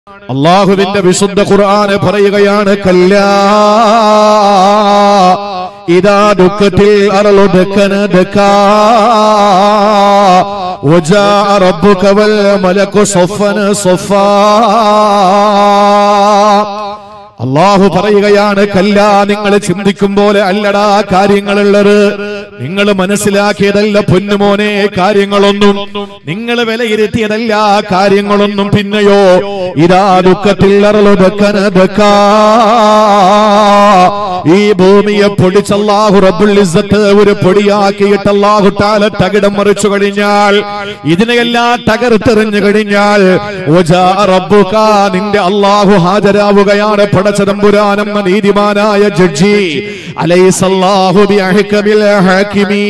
അള്ളാഹുവിന്റെ വിശുദ്ധ ഖുർആന് പറയുകയാണ് കല്ലാ ഇതാ ദുഃഖത്തിൽ അറളു ദക്കന ദക്കാ وجاء ربك والملك صفا صفا അള്ളാഹു പറയുകയാണ് കല്ല നിങ്ങൾ ചിന്തിക്കും പോലെ അല്ലടാ കാര്യങ്ങളുള്ളത് നിങ്ങൾ മനസ്സിലാക്കിയതല്ല പൊന്നുമോനെ കാര്യങ്ങളൊന്നും നിങ്ങൾ വിലയിരുത്തിയതല്ല കാര്യങ്ങളൊന്നും പിന്നെയോ ഇതാ ദുഃഖത്തിൽ അറളുദക്കനദക്കാ ഈ ഭൂമിയെ പൊടിച്ചല്ലാഹു റബ്ബുൽ ഇസ്സത്ത് ഒരു പൊടിയാക്കിയിട്ട് അല്ലാഹു താല തകിടം മറിച്ചു കഴിഞ്ഞാൽ ഇതിനെയെല്ലാം തകർത്തെറിഞ്ഞു കഴിഞ്ഞാൽ വജാ റബ്ബുക നിന്റെ അല്ലാഹു ഹാജരാവുകയാണ് പടച്ചതമ്പുരാനെന്ന നീതിമാനായ ജഡ്ജി അലൈസല്ലാഹു ബിഅഹ്കമിൽ ഹാക്കിമീ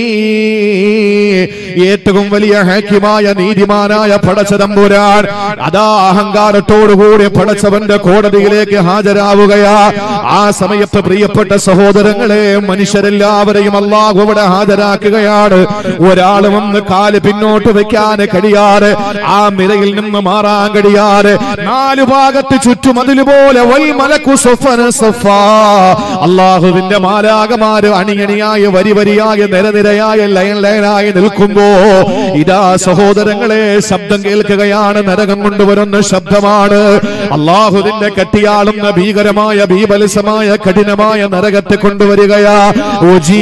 ഏറ്റവും വലിയ ഹാക്കിമായ നീതിമാനായ പടച്ചതമ്പുരാൻ അതാ അഹങ്കാരത്തോടുകൂടി പടച്ചവന്റെ കോടതിയിലേക്ക് ഹാജരാവുകയാ ആ സമയത്ത് പ്രിയപ്പെട്ട സഹോദരങ്ങളെ മനുഷ്യരെല്ലാവരെയും അള്ളാഹു അവിടെ ഹാജരാക്കുകയാണ് ഒരാൾ വന്ന് കാല് പിന്നോട്ട് വെക്കാൻ കഴിയാറ് ആ നിരയിൽ നിന്ന് മാറാൻ കഴിയാറ് നാലു ഭാഗത്ത് ചുറ്റും അതിലുപോലെ വൽ മലക്കു സഫന സഫാ അള്ളാഹുവിന്റെ മാലാകമാര് അണിയണിയായി വരി വരിയായി നിരനിരയായി ലയൻ ലയനായി നിൽക്കുമ്പോ ഇതാ സഹോദരങ്ങളെ ശബ്ദം കേൾക്കുകയാണ് നരകം കൊണ്ടുവരുന്ന ശബ്ദമാണ് അള്ളാഹുവിന്റെ കെട്ടിയാളുന്ന ഭീകരമായ ഭീബലസമായ കഠിനമായ നരകത്തെ കൊണ്ടുവരികയാ ഉജീ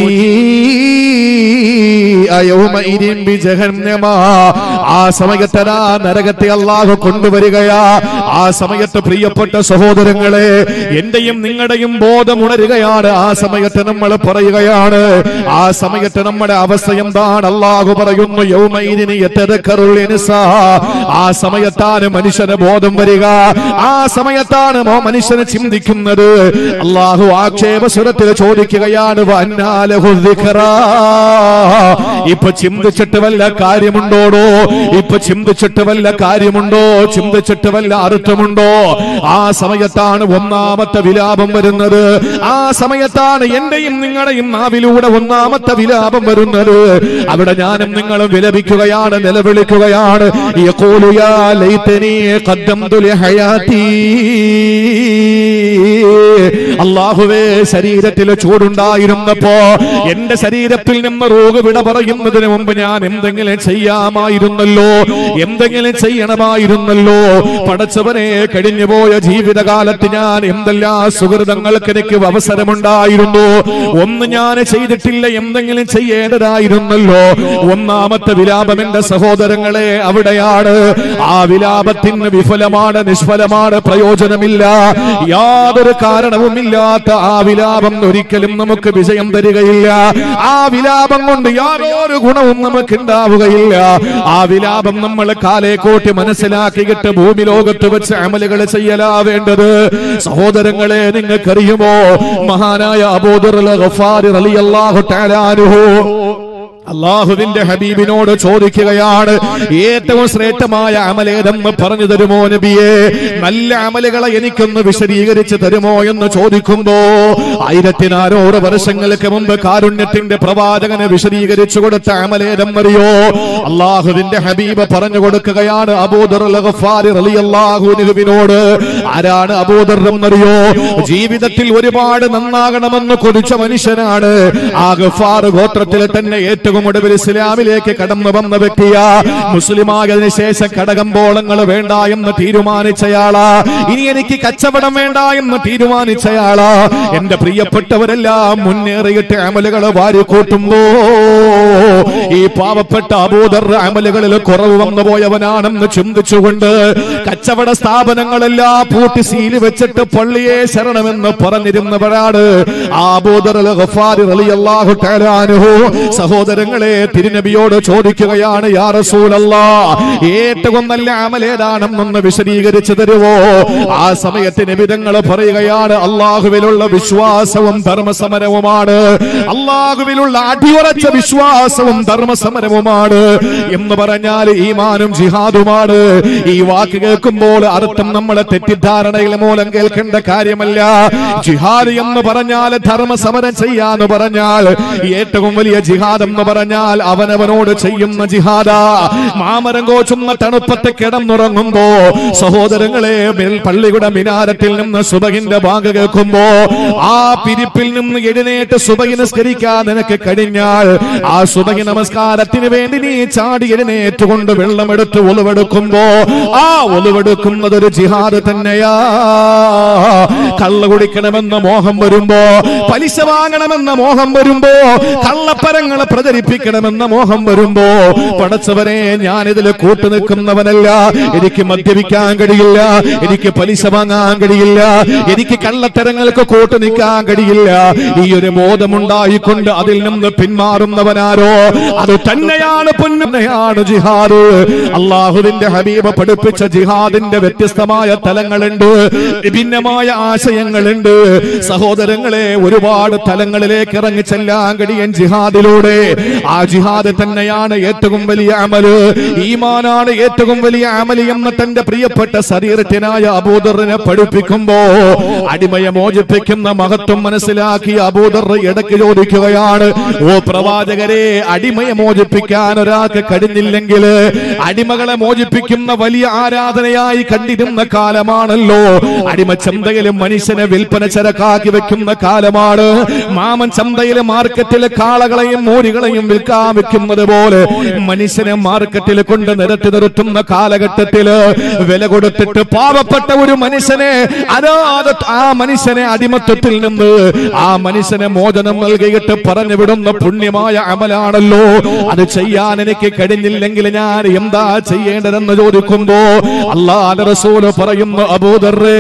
യൗമഇദിൻ ബിജഹന്നമ ആ സമയത്തരാ നരകത്തെ അള്ളാഹു കൊണ്ടുവരികയാ ആ സമയത്ത് പ്രിയപ്പെട്ട സഹോദരങ്ങളെ എന്റെയും നിങ്ങളുടെയും ബോധം ഉണരുകയാണ് ആ സമയത്ത് നമ്മൾ പറയുകയാണ് ആ സമയത്ത് നമ്മുടെ അവസ്ഥ എന്താണ് അള്ളാഹു പറയുന്നു യൗമൈദിന് യത്തദക്കറുൽ ഇൻസാ ആ സമയത്താണ് മനുഷ്യന് ബോധം വരിക ആ സമയത്താണ് മോ മനുഷ്യന് ചിന്തിക്കുന്നത് അള്ളാഹു ആക്ഷേപ സ്വരത്തിൽ ചോദിക്കുകയാണ് വന്നാലഹു ദിക്റാ. ഇപ്പൊ ചിന്തിച്ചിട്ട് വല്ല കാര്യമുണ്ടോടോ ഇപ്പൊ ചിന്തിച്ചിട്ട് വല്ല കാര്യമുണ്ടോ ചിന്തിച്ചിട്ട് വല്ല അർത്ഥമുണ്ടോ ആ സമയത്താണ് ഒന്നാമത്തെ വിലാപം വരുന്നത് ആ സമയത്താണ് എന്റെയും നിങ്ങളുടെയും നാവിലൂടെ ഒന്നാമത്തെ വിലാപം വരുന്നത് അവിടെ ഞാനും നിങ്ങളും വിലപിക്കുകയാണ് നിലവിളിക്കുകയാണ് യഖൂലു യാ ലൈതനി ഖദ്ദംതു ലിഹയാതി അള്ളാഹുവേ ശരീരത്തിൽ ചൂടുണ്ടായിരുന്നപ്പോ എന്റെ ശരീരത്തിൽ നിന്ന് റോഗ് വിട പറയുന്നതിന് മുമ്പ് ഞാൻ എന്തെങ്കിലും ചെയ്യാമായിരുന്നല്ലോ എന്തെങ്കിലും ചെയ്യണമായിരുന്നല്ലോ പടച്ചവനെ കഴിഞ്ഞുപോയ ജീവിതകാലത്ത് ഞാൻ എന്തെല്ലാം സുഹൃതങ്ങൾക്ക് എനിക്ക് അവസരമുണ്ടായിരുന്നു ഒന്ന് ഞാൻ ചെയ്തിട്ടില്ല എന്തെങ്കിലും ചെയ്യേണ്ടതായിരുന്നല്ലോ ഒന്നാമത്തെ വിലാപം എന്റെ സഹോദരങ്ങളെ അവിടെയാണ് ആ വിലാപത്തിന് വിഫലമാണ് നിഷ്ഫലമാണ് പ്രയോജനമില്ല യാതൊരു കാരണവുമില്ലാത്ത ആ വിലാപം ഒരിക്കലും നമുക്ക് വിജയം തരികയില്ല ആ വിലാപം കൊണ്ട് യാതൊരു ഗുണവും നമുക്ക് ഉണ്ടാവുകയില്ല ആ വിലാപം നമ്മൾ കാലേ കോട്ടി മനസ്സിലാക്കിയിട്ട് ഭൂമി ലോകത്ത് വെച്ച് അമലുകൾ ചെയ്യലാ വേണ്ടത് സഹോദരങ്ങളെ നിങ്ങൾക്കറിയുമോ മഹാനായ അബൂദർ റളിയല്ലാഹു തആല അൻഹു അള്ളാഹുവിന്റെ ഹബീബിനോട് ചോദിക്കുകയാണ് ഏറ്റവും ശ്രേഷ്ഠമായ അമലേതെന്ന് പറഞ്ഞു തരുമോ നബിയെ നല്ല അമലുകളെ എനിക്കൊന്ന് വിശദീകരിച്ച് തരുമോ എന്ന് ചോദിക്കുമ്പോ ആയിരത്തി നാനൂറ് വർഷങ്ങൾക്ക് മുമ്പ് കാരുണ്യത്തിന്റെ പ്രവാചകനെ വിശദീകരിച്ചു കൊടുത്ത അമലേതെന്നറിയോ അള്ളാഹുവിന്റെ ഹബീബ് പറഞ്ഞു കൊടുക്കുകയാണ് അബൂദർ റളിയല്ലാഹുവിനോട് ആരാണ് അബൂദർ എന്നറിയോ ജീവിതത്തിൽ ഒരുപാട് നന്നാകണമെന്ന് കൊതിച്ച മനുഷ്യനാണ് ആ ഗഫാർ ഗോത്രത്തിൽ തന്നെ ഏറ്റവും ഒടുവിൽ ഇസ്ലാമിലേക്ക് കടന്നു വന്ന വ്യക്തിയാ മുസ്ലിമായതിനു ശേഷം കടകമ്പോളങ്ങൾ വേണ്ട എന്ന് തീരുമാനിച്ചയാളാ ഇനി എനിക്ക് കച്ചവടം വേണ്ട എന്ന് തീരുമാനിച്ചയാളാ എന്റെ പ്രിയപ്പെട്ടവരെല്ലാം മുന്നേറിയിട്ട് അമലുകൾ വാരിക്കൂട്ടുമ്പോ ഈ പാവപ്പെട്ട അബൂദർ അമലുകളിൽ കുറവ് വന്നു പോയവനാണെന്ന് ചിന്തിച്ചുകൊണ്ട് കച്ചവട സ്ഥാപനങ്ങളെല്ലാം പൂട്ടി സീല് വെച്ചിട്ട് പള്ളിയെ ശരണമെന്ന് പറഞ്ഞിരുന്നവരാണ് ആ അബൂദർ ഗഫാരി റളിയല്ലാഹു തആല അൻഹു സഹോദരങ്ങളെ തിരുനബിയോട് ചോദിക്കുകയാണ് യാ റസൂലല്ലാ ഏറ്റവും നല്ല അമൽ ഏതാണെന്നൊന്ന് വിശദീകരിച്ചു തരുവോ ആ സമയത്ത് നിബിതങ്ങൾ പറയുകയാണ് അള്ളാഹുവിലുള്ള വിശ്വാസവും ധർമ്മസമരവുമാണ് അള്ളാഹുവിലുള്ള അടിയുറച്ച വിശ്വാസവും ധർമ്മസമരവുമാണ് എന്ന് പറഞ്ഞാൽ ഈമാനും ജിഹാദുമാണ് ഈ വാക്ക് കേൾക്കുമ്പോൾ അർത്ഥം നമ്മളെ തെറ്റിദ്ധാരണയിൽ മൂലം കേൾക്കേണ്ട കാര്യമല്ല ജിഹാദ് എന്ന് പറഞ്ഞാൽ ധർമ്മസമരം ചെയ്യാന്ന് പറഞ്ഞാൽ ഏറ്റവും വലിയ ജിഹാദ് എന്ന് പറഞ്ഞാൽ അവനവനോട് ചെയ്യുന്ന ജിഹാദ മാമരം കോച്ചുന്ന തണുപ്പത്തെ കിടന്നുറങ്ങുമ്പോ സഹോദരങ്ങളെ മേൽ പള്ളിയുടെ മിനാരത്തിൽ നിന്ന് സുബഹിന്റെ ഭാഗ കേൾക്കുമ്പോ ആ പിരിപ്പിൽ നിന്ന് എഴുന്നേറ്റ് സുബഹി നിസ്കരിക്കാൻ നിനക്ക് കഴിഞ്ഞാൽ ആ സുബഹി നമസ്കാരത്തിന് വേണ്ടി നീ ചാടി എഴുന്നേറ്റുകൊണ്ട് വെള്ളമെടുത്ത് ഒളിവെടുക്കുമ്പോ ആ ഒളിവെടുക്കുന്നത് ഒരു ജിഹാദ് തന്നെയാ കള്ള കുടിക്കണമെന്ന മോഹം വരുമ്പോ പലിശ വാങ്ങണമെന്ന മോഹം വരുമ്പോ കള്ളപ്പരങ്ങളെ പ്രചരിപ്പിക്കണമെന്ന മോഹം വരുമ്പോ പടച്ചവനെ ഞാൻ ഇതിൽ കൂട്ടു നിൽക്കുന്നവനല്ല എനിക്ക് മദ്യപിക്കാൻ കഴിയില്ല എനിക്ക് പലിശ വാങ്ങാൻ കഴിയില്ല എനിക്ക് കള്ളത്തരങ്ങൾക്ക് കൂട്ടു നിൽക്കാൻ കഴിയില്ല ഈ ഒരു ബോധമുണ്ടായിക്കൊണ്ട് അതിൽ നിന്ന് പിന്മാറുന്നവനാരോ അത് തന്നെയാണ് പൊന്നയാണ് ജിഹാദ് അള്ളാഹുവിന്റെ ഹബീബ് പഠിപ്പിച്ച ജിഹാദിന്റെ വ്യത്യസ്തമായ തലങ്ങളുണ്ട് വിഭിന്നമായ ആശയങ്ങളുണ്ട് സഹോദരങ്ങളെ ഒരുപാട് തലങ്ങളിലേക്ക് ഇറങ്ങി ചെല്ലാൻ കഴിയും ജിഹാദിലൂടെ ആ ജിഹാദ് തന്നെയാണ് ഏറ്റവും വലിയ അമല് ഈമാനാണ് ഏറ്റവും വലിയ അമലി എന്ന് തന്റെ പ്രിയപ്പെട്ട ശരീരത്തിനായ അബൂദറിനെ പഠിപ്പിക്കുമ്പോ അടിമയെ മോചിപ്പിക്കുന്ന മഹത്വം മനസ്സിലാക്കി അബൂദർ ഇടയ്ക്ക് ചോദിക്കുകയാണ് ഓ പ്രവാചകരെ അടിമയെ മോചിപ്പിക്കാൻ ഒരാൾക്ക് കഴിഞ്ഞില്ലെങ്കിൽ അടിമകളെ മോചിപ്പിക്കുന്ന വലിയ ആരാധനയായി കണ്ടിരുന്ന കാലമാണല്ലോ അടിമ ചന്തയിലും മനുഷ്യനെ വിൽപ്പന ചരക്കാക്കി വെക്കുന്ന കാലമാണ് മാമൻ ചന്തയിലെ മാർക്കറ്റിലെ കാളകളെയും മൂരികളെയും വിൽക്കാൻ വെക്കുന്നത് പോലെ മനുഷ്യനെ മാർക്കറ്റിൽ കൊണ്ട് നിരത്തി നിർത്തുന്ന കാലഘട്ടത്തില് വില കൊടുത്തിട്ട് പാവപ്പെട്ട ഒരു മനുഷ്യനെ അനാഥ ആ മനുഷ്യനെ അടിമത്വത്തിൽ നിന്ന് ആ മനുഷ്യനെ മോചനം നൽകിയിട്ട് പറഞ്ഞു വിടുന്ന പുണ്യമായ അമലാണല്ലോ അത് ചെയ്യാൻ എനിക്ക് കഴിഞ്ഞില്ലെങ്കിൽ ഞാൻ എന്താ ചെയ്യേണ്ടതെന്ന് ചോദിക്കുമ്പോ അള്ളാഹ് റസൂല് പറയുന്നു അബൂദറേ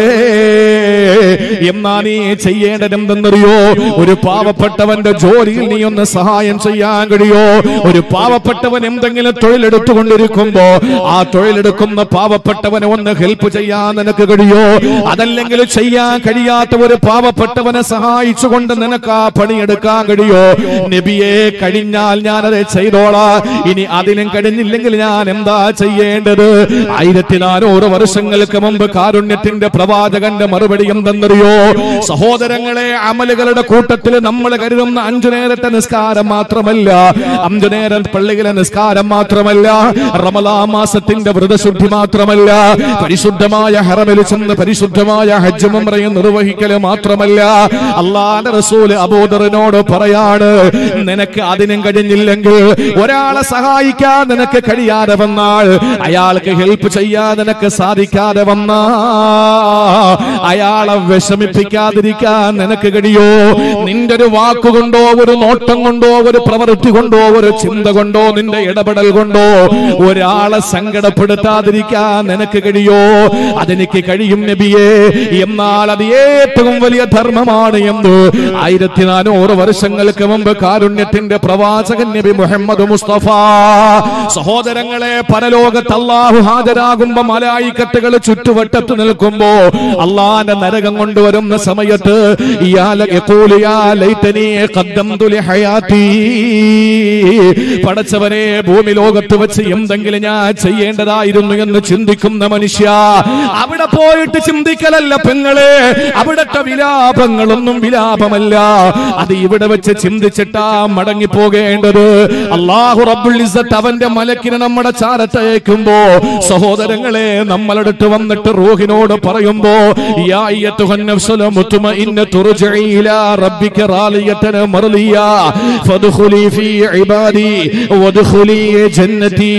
എന്നാ നീ ചെയ്യേണ്ടതെന്തെന്നറിയോ ഒരു പാവപ്പെട്ടവന്റെ ജോലിയിൽ നീ ഒന്ന് സഹായം ചെയ്യാൻ കഴിയോ ഒരു പാവപ്പെട്ടവൻ എന്തെങ്കിലും തൊഴിലെടുത്തുകൊണ്ടിരിക്കുമ്പോ ആ തൊഴിലെടുക്കുന്ന പാവപ്പെട്ടവനെ ഒന്ന് ഹെൽപ്പ് ചെയ്യാൻ നിനക്ക് കഴിയോ അതല്ലെങ്കിൽ ചെയ്യാൻ കഴിയാത്ത ഒരു പാവപ്പെട്ടവനെ സഹായിച്ചുകൊണ്ട് നിനക്ക് ആ പണിയെടുക്കാൻ കഴിയോ നബിയെ കഴിഞ്ഞാൽ ഞാനത് ചെയ്തോളാ ഇനി അതിനും കഴിഞ്ഞില്ലെങ്കിൽ ഞാൻ എന്താ ചെയ്യേണ്ടത് ആയിരത്തി നാനൂറ് വർഷങ്ങൾക്ക് മുമ്പ് കാരുണ്യത്തിന്റെ പ്രവാചകന്റെ മറുപടി എന്തെന്നറിയോ സഹോദരങ്ങളെ അമലുകളുടെ കൂട്ടത്തിൽ നമ്മൾ കരുതുന്ന അഞ്ചു നേരത്തെ നിസ്കാരം മാത്രമല്ല അഞ്ചു നേരം പള്ളിയിലെ നിസ്കാരം മാത്രമല്ല റമലാ മാസത്തിന്റെ വ്രതശുദ്ധി മാത്രമല്ല പരിശുദ്ധമായ ഹറമിൽ ചെന്ന് പരിശുദ്ധമായ ഹജ്ജുമറയും നിർവഹിക്കല് മാത്രമല്ല അള്ളാന്റെ റസൂല് അബൂദറിനോട് പറയാണ് നിനക്ക് അതിനും കഴിഞ്ഞില്ലെങ്കിൽ ഒരാളെ സഹായിക്കാൻ നിനക്ക് കഴിയാതെ വന്നാൽ അയാൾക്ക് ഹെൽപ്പ് ചെയ്യാൻ നിനക്ക് സാധിക്കാതെ വന്നാ അയാളെ വിഷമിപ്പിക്കാതിരിക്കാൻ നിനക്ക് കഴിയോ നിന്റെ ഒരു വാക്കുകൊണ്ടോ ഒരു നോട്ടം കൊണ്ടോ ഒരു പ്രവൃത്തി കൊണ്ടോ ഒരു ചിന്ത കൊണ്ടോ നിന്റെ ഇടപെടൽ കൊണ്ടോ ഒരാളെ സങ്കടപ്പെടുത്താതിരിക്കാൻ നിനക്ക് കഴിയോ അതെനിക്ക് കഴിയും നബിയെ എന്നാൽ അത് ഏറ്റവും വലിയ ധർമ്മമാണ് എന്ന് ആയിരത്തി നാനൂറ് വർഷങ്ങൾക്ക് മുമ്പ് കാരുണ്യത്തിന്റെ പ്രവാചകൻ നബി മുഹമ്മദ് മുസ്തഫ സഹോദരങ്ങളെ പരലോകത്ത് അള്ളാഹു ഹാജരാകുമ്പോ മലായിക്കത്തുകൾ ചുറ്റുവട്ടത്ത് നിൽക്കുമ്പോ അള്ളാന്റെ നരകം കൊണ്ടുവരുന്ന സമയത്ത് ഇയാല യഖൂലു യാ ലൈതനി ഖദ്ദംതു ലിഹയാതി പടച്ചവനെ ഭൂമി ലോകത്ത് വെച്ച് എന്തെങ്കിലും ഞാൻ ചെയ്യേണ്ടതായിരുന്നു എന്ന് ചിന്തിക്കുന്ന മനുഷ്യ അവിടെ പോയിട്ട് ചിന്തിക്കലല്ല പെങ്ങളെ അവിടത്തെ വിലാപങ്ങളൊന്നും വിലാപമല്ല അത് ഇവിടെ വെച്ച് ചിന്തിച്ചിട്ടാ മടങ്ങി പോകേണ്ടത് അള്ളാഹു റബ്ബുൽ ഇസ്സത്ത് അവന്റെ മലക്കിനെ നമ്മുടെ ചാരത്തയക്കുമ്പോ സഹോദരങ്ങളെ നമ്മളടുത്ത് വന്നിട്ട് റൂഹിനോട് പറയുമ്പോ യാ അയ്യത്തുഹൻ നഫ്സുൽ മുത്മഇന്നത്തു തുർജഇ ഇലാ റബ്ബിക റാലിയതൻ മർലിയ ഫദ്ഖുലി ഫീ ഇബാദി വദ്ഖുലി ജന്നതി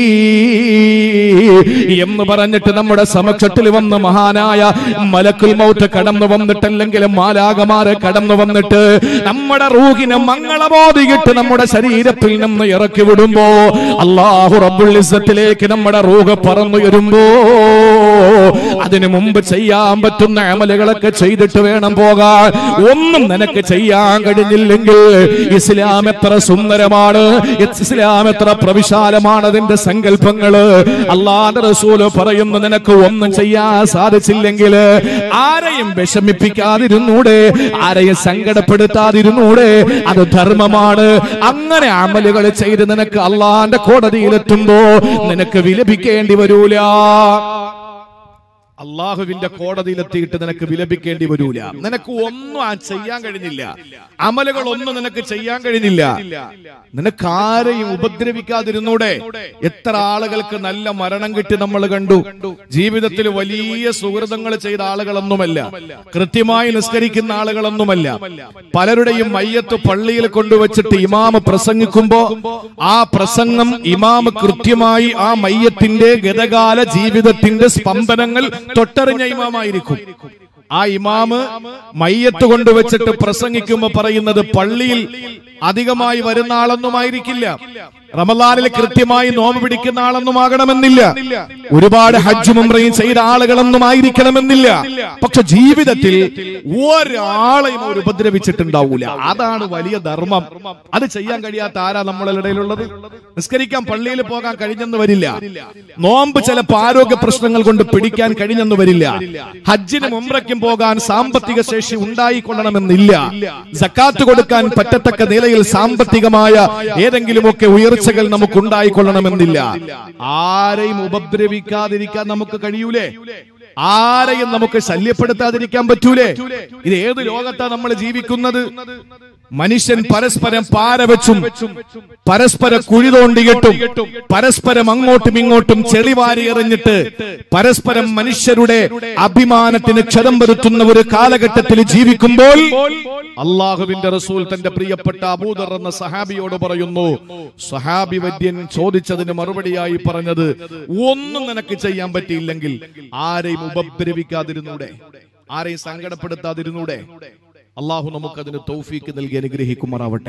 എന്ന് പറഞ്ഞിട്ട് നമ്മുടെ സമക്ഷത്തിൽ വന്ന മഹാനായ മലക്കുൽ മൗത്ത് കടന്നു വന്നിട്ടല്ലെങ്കിൽ മാലാകമാരെ കടന്നു വന്നിട്ട് നമ്മുടെ റൂഹിനെ മംഗളബോധിയിട്ട് നമ്മുടെ ശരീരത്തിൽ നിന്ന് ഇറക്കി വിടുമ്പോ അള്ളാഹു റബ്ബുൽ ഇസ്സത്തിലേക്ക് നമ്മുടെ റൂഹ് പറന്നുയരുമ്പോ അതിനു മുമ്പ് ചെയ്യാൻ പറ്റുന്ന അമലുകളൊക്കെ ചെയ്തിട്ട് വേണം പോകാൻ ഒന്നും നിനക്ക് ചെയ്യാൻ കഴിഞ്ഞില്ലെങ്കിൽ ഇസ്ലാം എത്ര സുന്ദരമാണ് ഇസ്ലാം എത്ര പ്രവിശാലമാണ് അതിന്റെ സങ്കല്പങ്ങള് അള്ളാന്റെ റസൂല് പറയുന്നു നിനക്ക് ഒന്നും ചെയ്യാൻ സാധിച്ചില്ലെങ്കിൽ ആരെയും വിഷമിപ്പിക്കാതിരുന്നൂടെ ആരെയും സങ്കടപ്പെടുത്താതിരുന്നൂടെ അത് ധർമ്മമാണ് അങ്ങനെ അമലുകൾ ചെയ്ത് നിനക്ക് അള്ളാന്റെ കോടതിയിലെത്തുമ്പോ നിനക്ക് വിലപിക്കേണ്ടി വരൂല അള്ളാഹുവിന്റെ കോടതിയിലെത്തിയിട്ട് നിനക്ക് വിലപിക്കേണ്ടി വരൂല നിനക്ക് ഒന്നും ആ ചെയ്യാൻ കഴിഞ്ഞില്ല അമലുകൾ ഒന്നും നിനക്ക് ചെയ്യാൻ കഴിഞ്ഞില്ല നിനക്ക് ആരെയും ഉപദ്രവിക്കാതിരുന്നൂടെ എത്ര ആളുകൾക്ക് നല്ല മരണം കിട്ടി നമ്മൾ കണ്ടു ജീവിതത്തിൽ വലിയ സുഹൃതങ്ങൾ ചെയ്ത ആളുകളൊന്നുമല്ല കൃത്യമായി നിസ്കരിക്കുന്ന ആളുകളൊന്നുമല്ല പലരുടെയും മയ്യത്ത് പള്ളിയിൽ കൊണ്ടുവച്ചിട്ട് ഇമാമ് പ്രസംഗിക്കുമ്പോ ആ പ്രസംഗം ഇമാമ് കൃത്യമായി ആ മയ്യത്തിന്റെ ഗതകാല ജീവിതത്തിന്റെ സ്പന്ദനങ്ങൾ തൊട്ടറിഞ്ഞ ഇമാമായിരിക്കും ആ ഇമാമ് മയ്യത്ത് കൊണ്ടുവച്ചിട്ട് പ്രസംഗിക്കുമ്പോ പറയുന്നത് പള്ളിയിൽ അധികമായി വരുന്ന ആളൊന്നുമായിരിക്കില്ല റമലാനിൽ കൃത്യമായി നോമ്പ് പിടിക്കുന്ന ആളൊന്നും ആകണമെന്നില്ല ഒരുപാട് ഹജ്ജും ഉംറയും ചെയ്ത ആളുകളൊന്നും ആയിരിക്കണമെന്നില്ല പക്ഷെ ജീവിതത്തിൽ ഒരാളെയും അവർ ഉപദ്രവിച്ചിട്ടുണ്ടാവൂല അതാണ് വലിയ ധർമ്മം അത് ചെയ്യാൻ കഴിയാത്ത ആരാ നമ്മളുടെ ഇടയിലുള്ളത് നിസ്കരിക്കാൻ പള്ളിയിൽ പോകാൻ കഴിഞ്ഞെന്ന് വരില്ല നോമ്പ് ചിലപ്പോൾ ആരോഗ്യ പ്രശ്നങ്ങൾ കൊണ്ട് പിടിക്കാൻ കഴിഞ്ഞെന്ന് വരില്ല ഹജ്ജിനും ഉംറയ്ക്കും പോകാൻ സാമ്പത്തിക ശേഷി ഉണ്ടായിക്കൊള്ളണമെന്നില്ല സക്കാത്ത് കൊടുക്കാൻ പറ്റത്തക്ക നിലയിൽ സാമ്പത്തികമായ ഏതെങ്കിലുമൊക്കെ ഉയർച്ചകൾ നമുക്ക് ഉണ്ടായിക്കൊള്ളണമെന്നില്ല ആരെയും ഉപദ്രവിക്കാതിരിക്കാൻ നമുക്ക് കഴിയൂലേ ആരെയും നമുക്ക് ശല്യപ്പെടുത്താതിരിക്കാൻ പറ്റൂലേ ഇത് ഏത് ലോകത്താ നമ്മൾ ജീവിക്കുന്നത് മനുഷ്യൻ പരസ്പരം പാര വെച്ചും പരസ്പര കുഴി തോണ്ടിയിട്ടും പരസ്പരം അങ്ങോട്ടും ഇങ്ങോട്ടും ചെളിവാരി എറിഞ്ഞിട്ട് പരസ്പരം മനുഷ്യരുടെ അഭിമാനത്തിന് ക്ഷതം വരുത്തുന്ന ഒരു കാലഘട്ടത്തിൽ ജീവിക്കുമ്പോൾ അള്ളാഹുവിന്റെ റസൂൽ തന്റെ പ്രിയപ്പെട്ട അബൂദർ എന്ന സഹാബിയോട് പറയുന്നു സഹാബി വര്യൻ ചോദിച്ചതിന് മറുപടിയായി പറഞ്ഞത് ഒന്നും നിനക്ക് ചെയ്യാൻ പറ്റിയില്ലെങ്കിൽ ആരെയും ഉപദ്രവിക്കാതിരുന്നൂടെ ആരെയും സങ്കടപ്പെടുത്താതിരുന്നൂടെ അള്ളാഹു നമുക്ക് അതിന് തൗഫീക്ക് നൽകി അനുഗ്രഹിക്കുമാറാവട്ടെ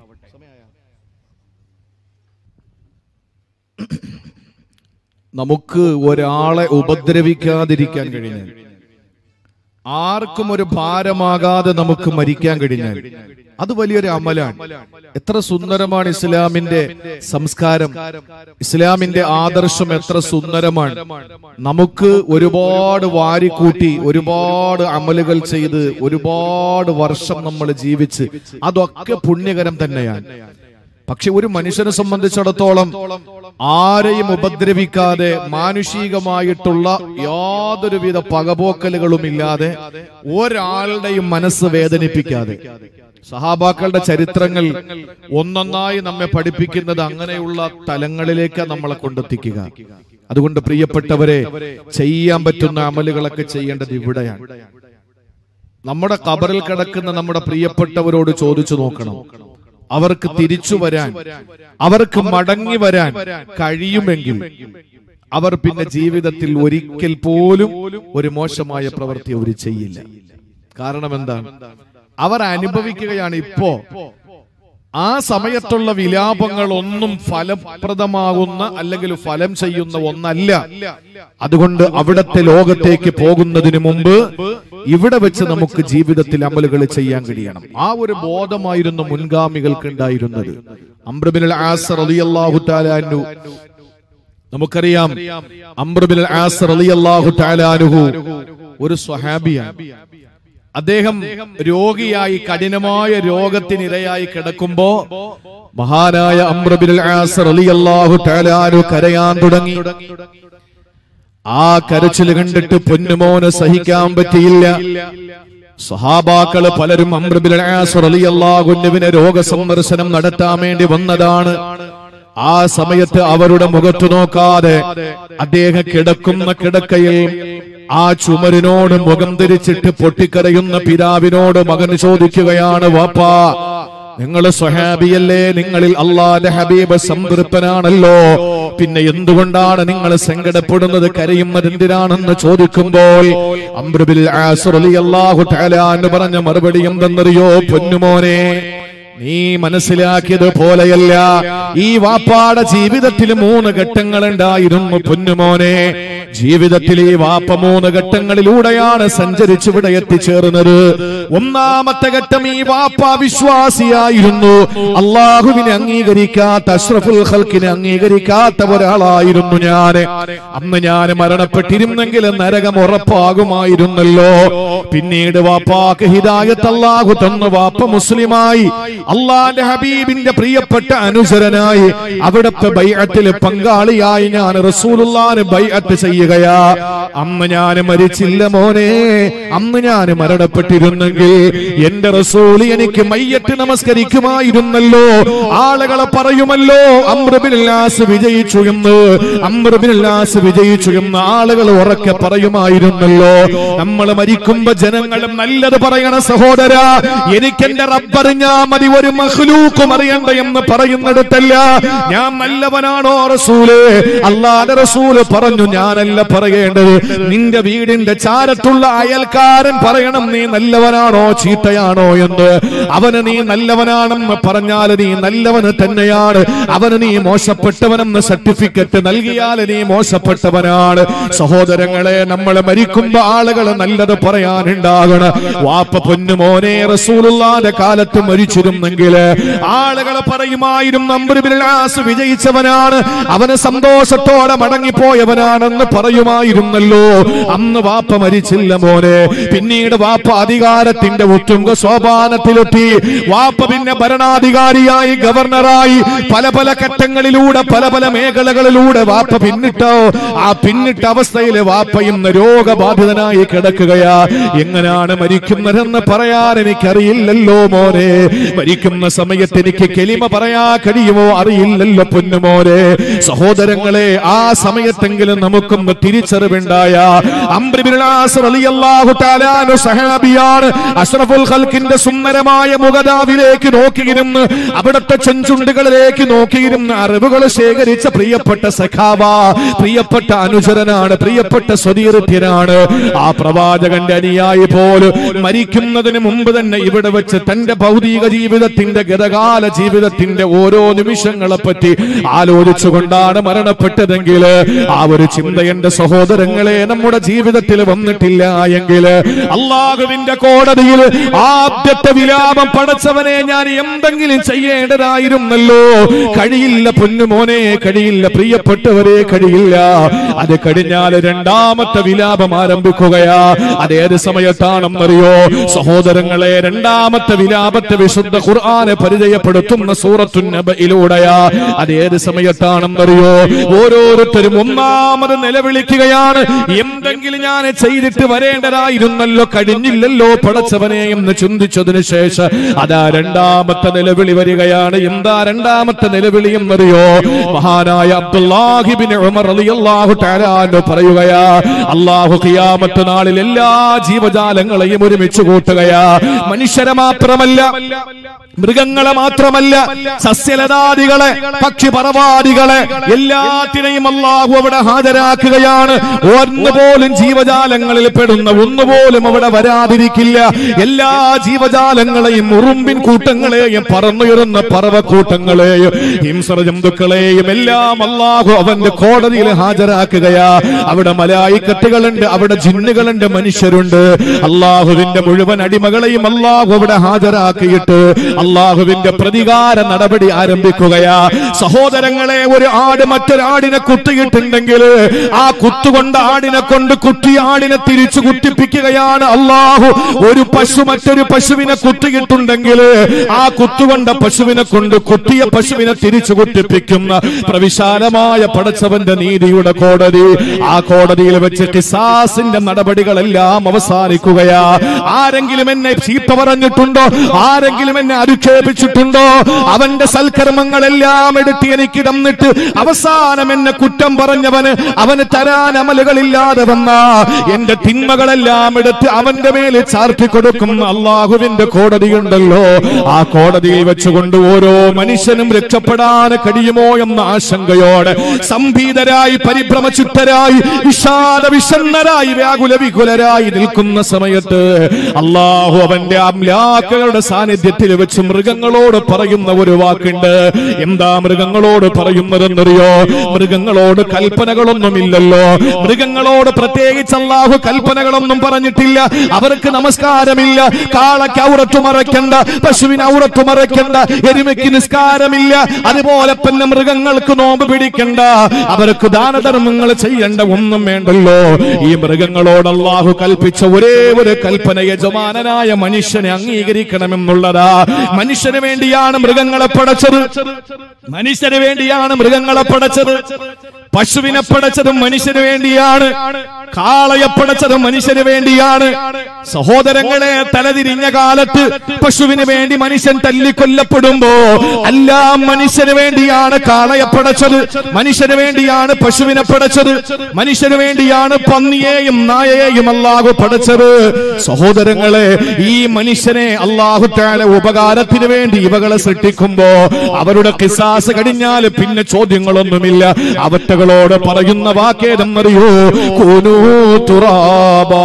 നമുക്ക് ഒരാളെ ഉപദ്രവിക്കാതിരിക്കാൻ കഴിഞ്ഞാൽ ആർക്കും ഒരു ഭാരമാകാതെ നമുക്ക് മരിക്കാൻ കഴിഞ്ഞാൽ അത് വലിയൊരു അമലാണ് എത്ര സുന്ദരമാണ് ഇസ്ലാമിന്റെ സംസ്കാരം ഇസ്ലാമിന്റെ ആദർശം എത്ര സുന്ദരമാണ് നമുക്ക് ഒരുപാട് വാരിക്കൂട്ടി ഒരുപാട് അമലുകൾ ചെയ്ത് ഒരുപാട് വർഷം നമ്മൾ ജീവിച്ച് അതൊക്കെ പുണ്യകരം തന്നെയാണ് പക്ഷെ ഒരു മനുഷ്യനെ സംബന്ധിച്ചിടത്തോളം ആരെയും ഉപദ്രവിക്കാതെ മാനുഷികമായിട്ടുള്ള യാതൊരുവിധ പകപോക്കലുകളും ഇല്ലാതെ ഒരാളുടെയും മനസ്സ് വേദനിപ്പിക്കാതെ സഹാബാക്കളുടെ ചരിത്രങ്ങൾ ഒന്നൊന്നായി നമ്മെ പഠിപ്പിക്കുന്നത് അങ്ങനെയുള്ള തലങ്ങളിലേക്ക് നമ്മളെ കൊണ്ടെത്തിക്കുക അതുകൊണ്ട് പ്രിയപ്പെട്ടവരെ ചെയ്യാൻ പറ്റുന്ന അമലുകളൊക്കെ ചെയ്യേണ്ടത് ഇവിടെയാണ് നമ്മുടെ കബറിൽ കിടക്കുന്ന നമ്മുടെ പ്രിയപ്പെട്ടവരോട് ചോദിച്ചു നോക്കണം അവർക്ക് തിരിച്ചു വരാൻ അവർക്ക് മടങ്ങി വരാൻ കഴിയുമെങ്കിൽ അവർ പിന്നെ ജീവിതത്തിൽ ഒരിക്കൽ പോലും ഒരു മോശമായ പ്രവൃത്തി അവർ ചെയ്യില്ല കാരണം എന്താണ് അവർ അനുഭവിക്കുകയാണ് ഇപ്പോ ആ സമയത്തുള്ള വിലാപങ്ങൾ ഒന്നും ഫലപ്രദമാകുന്ന അല്ലെങ്കിൽ ഫലം ചെയ്യുന്ന ഒന്നല്ല അതുകൊണ്ട് അവിടത്തെ ലോകത്തേക്ക് പോകുന്നതിന് മുമ്പ് ഇവിടെ വെച്ച് നമുക്ക് ജീവിതത്തിൽ അമലുകൾ ചെയ്യാൻ കഴിയണം ആ ഒരു ബോധമായിരുന്നു മുൻഗാമികൾക്ക് ഉണ്ടായിരുന്നത് അംബ്രബിൻ ആസ് റളിയല്ലാഹു തആല അൻഹു നമുക്കറിയാം അംബ്രബിൻ ആസ് റളിയല്ലാഹു തആല അൻഹു ഒരു സ്വഹാബിയാണ് അദ്ദേഹം രോഗിയായി കഠിനമായ രോഗത്തിനിരയായി കിടക്കുമ്പോ മഹാനായ അംബ്രബിൻ ആസ് റളിയല്ലാഹു തആല അൻഹു കരയാൻ തുടങ്ങി ആ കരച്ചിൽ കണ്ടിട്ട് പൊന്നുമോന് സഹിക്കാൻ പറ്റിയില്ല സഹാബാക്കള് പലരും അമ്രബിനെ രോഗസന്ദർശനം നടത്താൻ വേണ്ടി വന്നതാണ് ആ സമയത്ത് അവരുടെ മുഖത്തു നോക്കാതെ അദ്ദേഹം കിടക്കുന്ന കിടക്കയിൽ ആ ചുമരിനോട് മുഖം തിരിച്ചിട്ട് പൊട്ടിക്കരയുന്ന പിതാവിനോട് മകൻ ചോദിക്കുകയാണ് വാപ്പാ നിങ്ങൾ സ്വഹാബിയല്ലേ നിങ്ങളിൽ അള്ളാന്റെ ഹബീബ് സംതൃപ്തനാണല്ലോ പിന്നെ എന്തുകൊണ്ടാണ് നിങ്ങൾ സങ്കടപ്പെടുന്നത് കരയുന്നത് എന്തിനാണെന്ന് ചോദിക്കുമ്പോൾ അംബ്രബിൽ അള്ളാഹു എന്ന് പറഞ്ഞ മറുപടി എന്തെന്നറിയോ പൊന്നുമോനെ നീ മനസ്സിലാക്കിയത് പോലെയല്ല ഈ വാപ്പാടെ ജീവിതത്തിൽ മൂന്ന് ഘട്ടങ്ങൾ ഉണ്ടായിരുന്നു പൊന്നുമോനെ ജീവിതത്തിൽ ഈ വാപ്പ മൂന്ന് ഘട്ടങ്ങളിലൂടെയാണ് സഞ്ചരിച്ച് ഇവിടെ എത്തിച്ചേർന്നത് ഒന്നാമത്തെ ഘട്ടം ഈ വാപ്പ വിശ്വാസിയായിരുന്നു അള്ളാഹുവിനെ അംഗീകരിക്കാത്ത അഷ്റഫുൽ ഖൽക്കിനെ അംഗീകരിക്കാത്ത ഒരാളായിരുന്നു ഞാൻ അന്ന് ഞാൻ മരണപ്പെട്ടിരുന്നെങ്കിൽ നരകം ഉറപ്പാകുമായിരുന്നല്ലോ പിന്നീട് വാപ്പാക്ക് ഹിദായത്ത് അള്ളാഹു തന്നു വാപ്പ മുസ്ലിമായി അള്ളാന്റെ ഹബീബിന്റെ പ്രിയപ്പെട്ട അനുസരനായി അവിടുത്തെ ബൈഅത്തിൽ പങ്കാളിയായി ഞാൻ റസൂലുള്ളാന് ബൈഅത്ത് ചെയ്യുകയാ അന്ന് ഞാൻ മരിച്ചില്ല മോനെ അന്ന് ഞാൻ മരണപ്പെട്ടിരുന്നെങ്കിൽ എന്റെ റസൂൽ എനിക്ക് മയ്യത്ത് നമസ്കരിക്കുമായിരുന്നല്ലോ ആളുകളെ പറയുമല്ലോ അമ്രബിലാസ് വിജയിച്ചു എന്ന് അമ്രബിലാസ് വിജയിച്ചു എന്ന് ആളുകൾ ഉറക്കെ പറയുമായിരുന്നല്ലോ നമ്മൾ മരിക്കുമ്പോ ജനങ്ങളും നല്ലത് പറയണ സഹോദര എനിക്ക് എന്റെ റബ്ബറിഞ്ഞാ മതി ഒരു മഹ്ലൂക്കും അറിയണ്ട എന്ന് പറയുന്നിടത്തല്ല ഞാൻ നല്ലവനാണോ റസൂല് അല്ലാതെ റസൂല് പറഞ്ഞു ഞാനല്ല പറയേണ്ടത് നിന്റെ വീടിന്റെ ചാരത്തുള്ള അയൽക്കാരൻ പറയണം നീ നല്ലവനാണോ ചീത്തയാണോ എന്ന് അവന് നീ നല്ലവനാണെന്ന് പറഞ്ഞാൽ നീ നല്ലവന് തന്നെയാണ് അവന് നീ മോശപ്പെട്ടവനെന്ന് സർട്ടിഫിക്കറ്റ് നൽകിയാൽ നീ മോശപ്പെട്ടവനാണ് സഹോദരങ്ങളെ നമ്മൾ മരിക്കുമ്പോ ആളുകൾ നല്ലത് പറയാനുണ്ടാകണം വാപ്പ പൊന്നുമോനെ റസൂലുള്ളാന്റെ കാലത്ത് മരിച്ചിരുന്നെങ്കിൽ ആളുകൾ പറയുമായിരുന്നു അംബുബിലാസ് വിജയിച്ചവനാണ് അവന് സന്തോഷത്തോടെ മടങ്ങിപ്പോയവനാണെന്ന് പറയുമായിരുന്നല്ലോ അന്ന് വാപ്പ മരിച്ചില്ല മോനെ പിന്നീട് വാപ്പ അധികാരത്തിന്റെ ഉത്തുംഗ സോപാനത്തിലെത്തി വാപ്പ പിന്നെ ഭരണാധികാരിയായി ഗവർണറായി പല പല ഘട്ടങ്ങളിലൂടെ പല പല മേഖലകളിലൂടെ വാപ്പ പിന്നിട്ടോ ആ പിന്നിട്ട അവസ്ഥയിൽ വാപ്പ ഇന്ന് രോഗബാധിതനായി കിടക്കുകയാ എങ്ങനെയാണ് മരിക്കുന്നതെന്ന് പറയാൻ എനിക്കറിയില്ലല്ലോ മോനെ മരിക്കുന്ന സമയത്ത് എനിക്ക് കെലിമ പറയാ കഴിയുമോ അറിയില്ലല്ലോ പൊന്നുമോനെ സഹോദരങ്ങളെ ആ സമയത്തെങ്കിലും നമുക്കൊന്ന് തിരിച്ചറിവുണ്ടായ അംബ്രിബിലാസ് റളിയല്ലാഹു തആലാനു സഹാബിയാണ് അഷ്റഫുൽ ഖൽക്കിന്റെ സുന്ദരമായ മുഖദാവിലേക്ക് നോക്കിയിരുന്ന് അവിടുത്തെ ചെഞ്ചുണ്ടുകളിലേക്ക് നോക്കിയിരുന്ന് അറിവുകൾ ശേഖരിച്ച പ്രിയപ്പെട്ട സഖാവ പ്രിയപ്പെട്ട അനുചരനാണ് പ്രിയപ്പെട്ട സ്വതീർത്ഥ്യനാണ് ആ പ്രവാചകന്റെ അനുയായി പോലും മരിക്കുന്നതിന് മുമ്പ് തന്നെ ഇവിടെ വെച്ച് തന്റെ ഭൗതിക ജീവിതത്തിന്റെ ഗതകാല ജീവിതത്തിന്റെ ഓരോ നിമിഷങ്ങളെ പറ്റി ആലോചിച്ചുകൊണ്ടാണ് മരണപ്പെട്ടതെങ്കിൽ ആ ഒരു ചിന്ത എന്റെ സഹോദരങ്ങളെ നമ്മുടെ ജീവിതത്തിൽ വന്നിട്ടില്ല എങ്കിൽ അള്ളാഹുവിന്റെ കോടതിയിൽ ആദ്യത്തെ വിലാപം പടച്ചവനെ ഞാൻ എന്തെങ്കിലും ചെയ്യേണ്ടതായിരുന്നല്ലോ കഴിയില്ല പൊന്നുമോനെ കഴിയില്ല പ്രിയപ്പെട്ടവരെ കഴിയില്ല അത് കഴിഞ്ഞാൽ രണ്ടാമത്തെ വിലാപം ആരംഭിക്കുകയാ അതേത് സമയത്താണെന്നറിയോ സഹോദരങ്ങളെ രണ്ടാമത്തെ വിലാപത്തെ വിശുദ്ധ ഖുർആനെ പരിചയപ്പെടുത്തുന്ന സൂറത്തു നബയിലൂടെയാ അതേത് സമയത്താണെന്നറിയോ ഓരോരുത്തരും ഒന്നാമത് നിലവിളിക്കുകയാണ് എന്തെങ്കിലും ഞാൻ ചെയ്തിട്ട് വരേണ്ടതായിരുന്നല്ലോ കഴിഞ്ഞില്ലല്ലോ പടച്ചവനെ എന്ന് ചിന്തിച്ചതിന് ശേഷം അതാ രണ്ടാമത്തെ നിലവിളി വരികയാണ് എന്താ രണ്ടാമത്തെ നിലവിളി എന്നറിയോ മഹാനായ അബ്ദുല്ലാഹിബിൻ ഉമർ റളിയല്ലാഹു തആല അൻഹു പറയുകയാ അല്ലാഹു ഖിയാമത്ത് നാളിൽ എല്ലാ ജീവജാലങ്ങളെയും ഒരുമിച്ച് കൂട്ടുകയാ മനുഷ്യരെ മാത്രമല്ല മൃഗങ്ങളെ മാത്രമല്ല സസ്യലതാദികളെ പക്ഷിപറവാദികളെ എല്ലാത്തിനെയും അള്ളാഹു അവിടെ ഹാജരാക്കുകയാണ് ഒന്നുപോലും ജീവജാലങ്ങളിൽ പെടുന്ന ഒന്നുപോലും അവിടെ വരാതിരിക്കില്ല എല്ലാ ജീവജാലങ്ങളെയും ഉറുമ്പിൻ കൂട്ടങ്ങളെയും പറന്നുയരുന്ന പറവക്കൂട്ടങ്ങളെയും ഹിംസ ജന്തുക്കളെയും എല്ലാം അള്ളാഹു അവന്റെ കോടതിയിൽ ഹാജരാക്കുകയാ അവിടെ മലായിക്കത്തുകളുണ്ട് അവിടെ ജിന്നുകളുണ്ട് മനുഷ്യരുണ്ട് അള്ളാഹുവിന്റെ മുഴുവൻ അടിമകളെയും അള്ളാഹു അവിടെ ഹാജരാക്കിയിട്ട് അള്ളാഹുവിന്റെ പ്രതികാര നടപടി ആരംഭിക്കുകയാ സഹോദരങ്ങളെ ഒരു ആട് മറ്റൊരാടിനെ കുത്തിയിട്ടുണ്ടെങ്കിൽ ആ കുത്തുകൊണ്ട് ആടിനെ കൊണ്ട് കുത്തിയ ആടിനെ തിരിച്ചു കുത്തിപ്പിക്കുകയാണ് അള്ളാഹു ഒരു പശു മറ്റൊരു പശുവിനെ കുത്തിയിട്ടുണ്ടെങ്കിൽ ആ കുത്തുകൊണ്ട പശുവിനെ കൊണ്ട് കുത്തിയ പശുവിനെ തിരിച്ചു കുത്തിപ്പിക്കുന്ന പ്രവിശാലമായ പടച്ചവന്റെ നീതിയുടെ കോടതി ആ കോടതിയിൽ വെച്ച് കിസാസിന്റെ നടപടികളെല്ലാം അവസാനിക്കുകയാ ആരെങ്കിലും എന്നെ ചീത്ത പറഞ്ഞിട്ടുണ്ടോ ആരെങ്കിലും എന്നെ അധിക്ഷേപിച്ചിട്ടുണ്ടോ അവന്റെ സൽക്കർമ്മങ്ങളെല്ലാം എടുത്ത് എനിക്ക് തന്നിട്ട് അവസാനം എന്നെ കുറ്റം പറഞ്ഞവന് അവന് തരാൻ അമലുകളില്ലാതെ വന്ന എന്റെ തിന്മകളെല്ലാം എടുത്ത് അവന്റെ മേലെ ചാർത്തി കൊടുക്കുന്ന അള്ളാഹുവിന്റെ കോടതിയുണ്ടല്ലോ ആ കോടതിയിൽ വെച്ചുകൊണ്ട് ഓരോ മനുഷ്യനും രക്ഷപ്പെടാൻ കഴിയുമോ എന്ന ആശങ്കയോടെ സംഭീതരായി പരിഭ്രമചിത്തരായി വിഷാദ വിഷണ്ണരായി വ്യാകുല വികുലരായി നിൽക്കുന്ന സമയത്ത് അള്ളാഹു അവന്റെ അമ്ലാക്കുകളുടെ സാന്നിധ്യത്തിൽ വെച്ച് മൃഗങ്ങളോട് പറയുന്ന ഒരു വാക്കുണ്ട് എന്താ മൃഗങ്ങളോട് പറയുന്നതെന്നറിയോ മൃഗങ്ങളോട് കൽപ്പനകളൊന്നുമില്ലല്ലോ മൃഗങ്ങളോട് പ്രത്യേകിച്ച് അള്ളാഹു കൽപ്പനകളൊന്നും പറഞ്ഞിട്ടില്ല അവർക്ക് നമസ്കാരം നിസ്കാരമില്ല കാളയ്ക്ക് ഔറത്ത് മറയ്ക്കണ്ട പശുവിന് ഔറത്ത് മറയ്ക്കണ്ട എരുമയ്ക്ക് നിസ്കാരമില്ല അതുപോലെ തന്നെ മൃഗങ്ങൾക്ക് നോമ്പ് പിടിക്കണ്ട അവർക്ക് ദാനധർമ്മങ്ങൾ ചെയ്യേണ്ട ഒന്നും വേണ്ടല്ലോ ഈ മൃഗങ്ങളോട് അള്ളാഹു കൽപ്പിച്ച ഒരേ ഒരു കൽപ്പന യജമാനനായ മനുഷ്യനെ അംഗീകരിക്കണമെന്നുള്ളതാ മനുഷ്യന് വേണ്ടിയാണ് മൃഗങ്ങളെ പടച്ചത് മനുഷ്യന് വേണ്ടിയാണ് മൃഗങ്ങളെ പടച്ചത് പശുവിനെ പടച്ചതും മനുഷ്യന് വേണ്ടിയാണ് കാളയെ പടച്ചതും മനുഷ്യന് വേണ്ടിയാണ് സഹോദരങ്ങളെ തലതിരിഞ്ഞ കാലത്ത് പശുവിന് വേണ്ടി മനുഷ്യൻ തല്ലിക്കൊല്ലപ്പെടുമ്പോ എല്ലാം മനുഷ്യന് വേണ്ടിയാണ് കാളയെ പടച്ചത് മനുഷ്യന് വേണ്ടിയാണ് പശുവിനെ പടച്ചത് മനുഷ്യന് വേണ്ടിയാണ് പന്നിയെയും നായയെയും അള്ളാഹു പടച്ചത് സഹോദരങ്ങളെ ഈ മനുഷ്യനെ അള്ളാഹു താല ഉപകാരത്തിന് വേണ്ടി ഇവകളെ സൃഷ്ടിക്കുമ്പോ അവരുടെ കിസാസ് കഴിഞ്ഞാൽ പിന്നെ ചോദ്യങ്ങളൊന്നുമില്ല അവറ്റകളോട് പറയുന്ന വാക്കേതെന്നറിയോ കൂനൂ തുറാബാ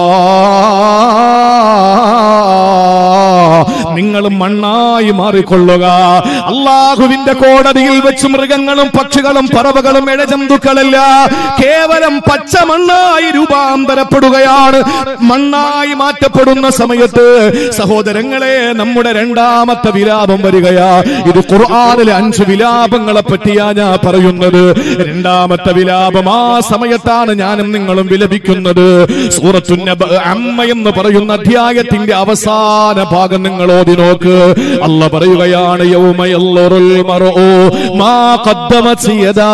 നിങ്ങൾ മണ്ണായി മാറിക്കൊള്ളുക അള്ളാഹുവിന്റെ കോടതിയിൽ വെച്ച് മൃഗങ്ങളും പക്ഷികളും പറവകളും ഇഴജന്തുക്കളല്ല കേവലം പച്ച മണ്ണായി രൂപാന്തരപ്പെടുകയാണ് മണ്ണായി മാറ്റപ്പെടുന്ന സമയത്ത് സഹോദരങ്ങളെ നമ്മുടെ രണ്ടാമത്തെ വിലാപം വരികയാ ഇത് ഖുർആാനിലെ അഞ്ച് വിലാപങ്ങളെ പറ്റിയാ ഞാൻ പറയുന്നത് രണ്ടാമത്തെ വിലാപം ആ സമയത്താണ് ഞാനും നിങ്ങളും വിലപിക്കുന്നത് സൂറത്തുന്നബ അമ്മ എന്ന് പറയുന്ന അധ്യായത്തിന്റെ അവസാന ഭാഗം നിങ്ങൾ ഓതി നോക്ക് അല്ല പറയുകയാണ് യൗമയല്ലുറുൽ മർഉ മാ ഖദ്ദമത് യദാ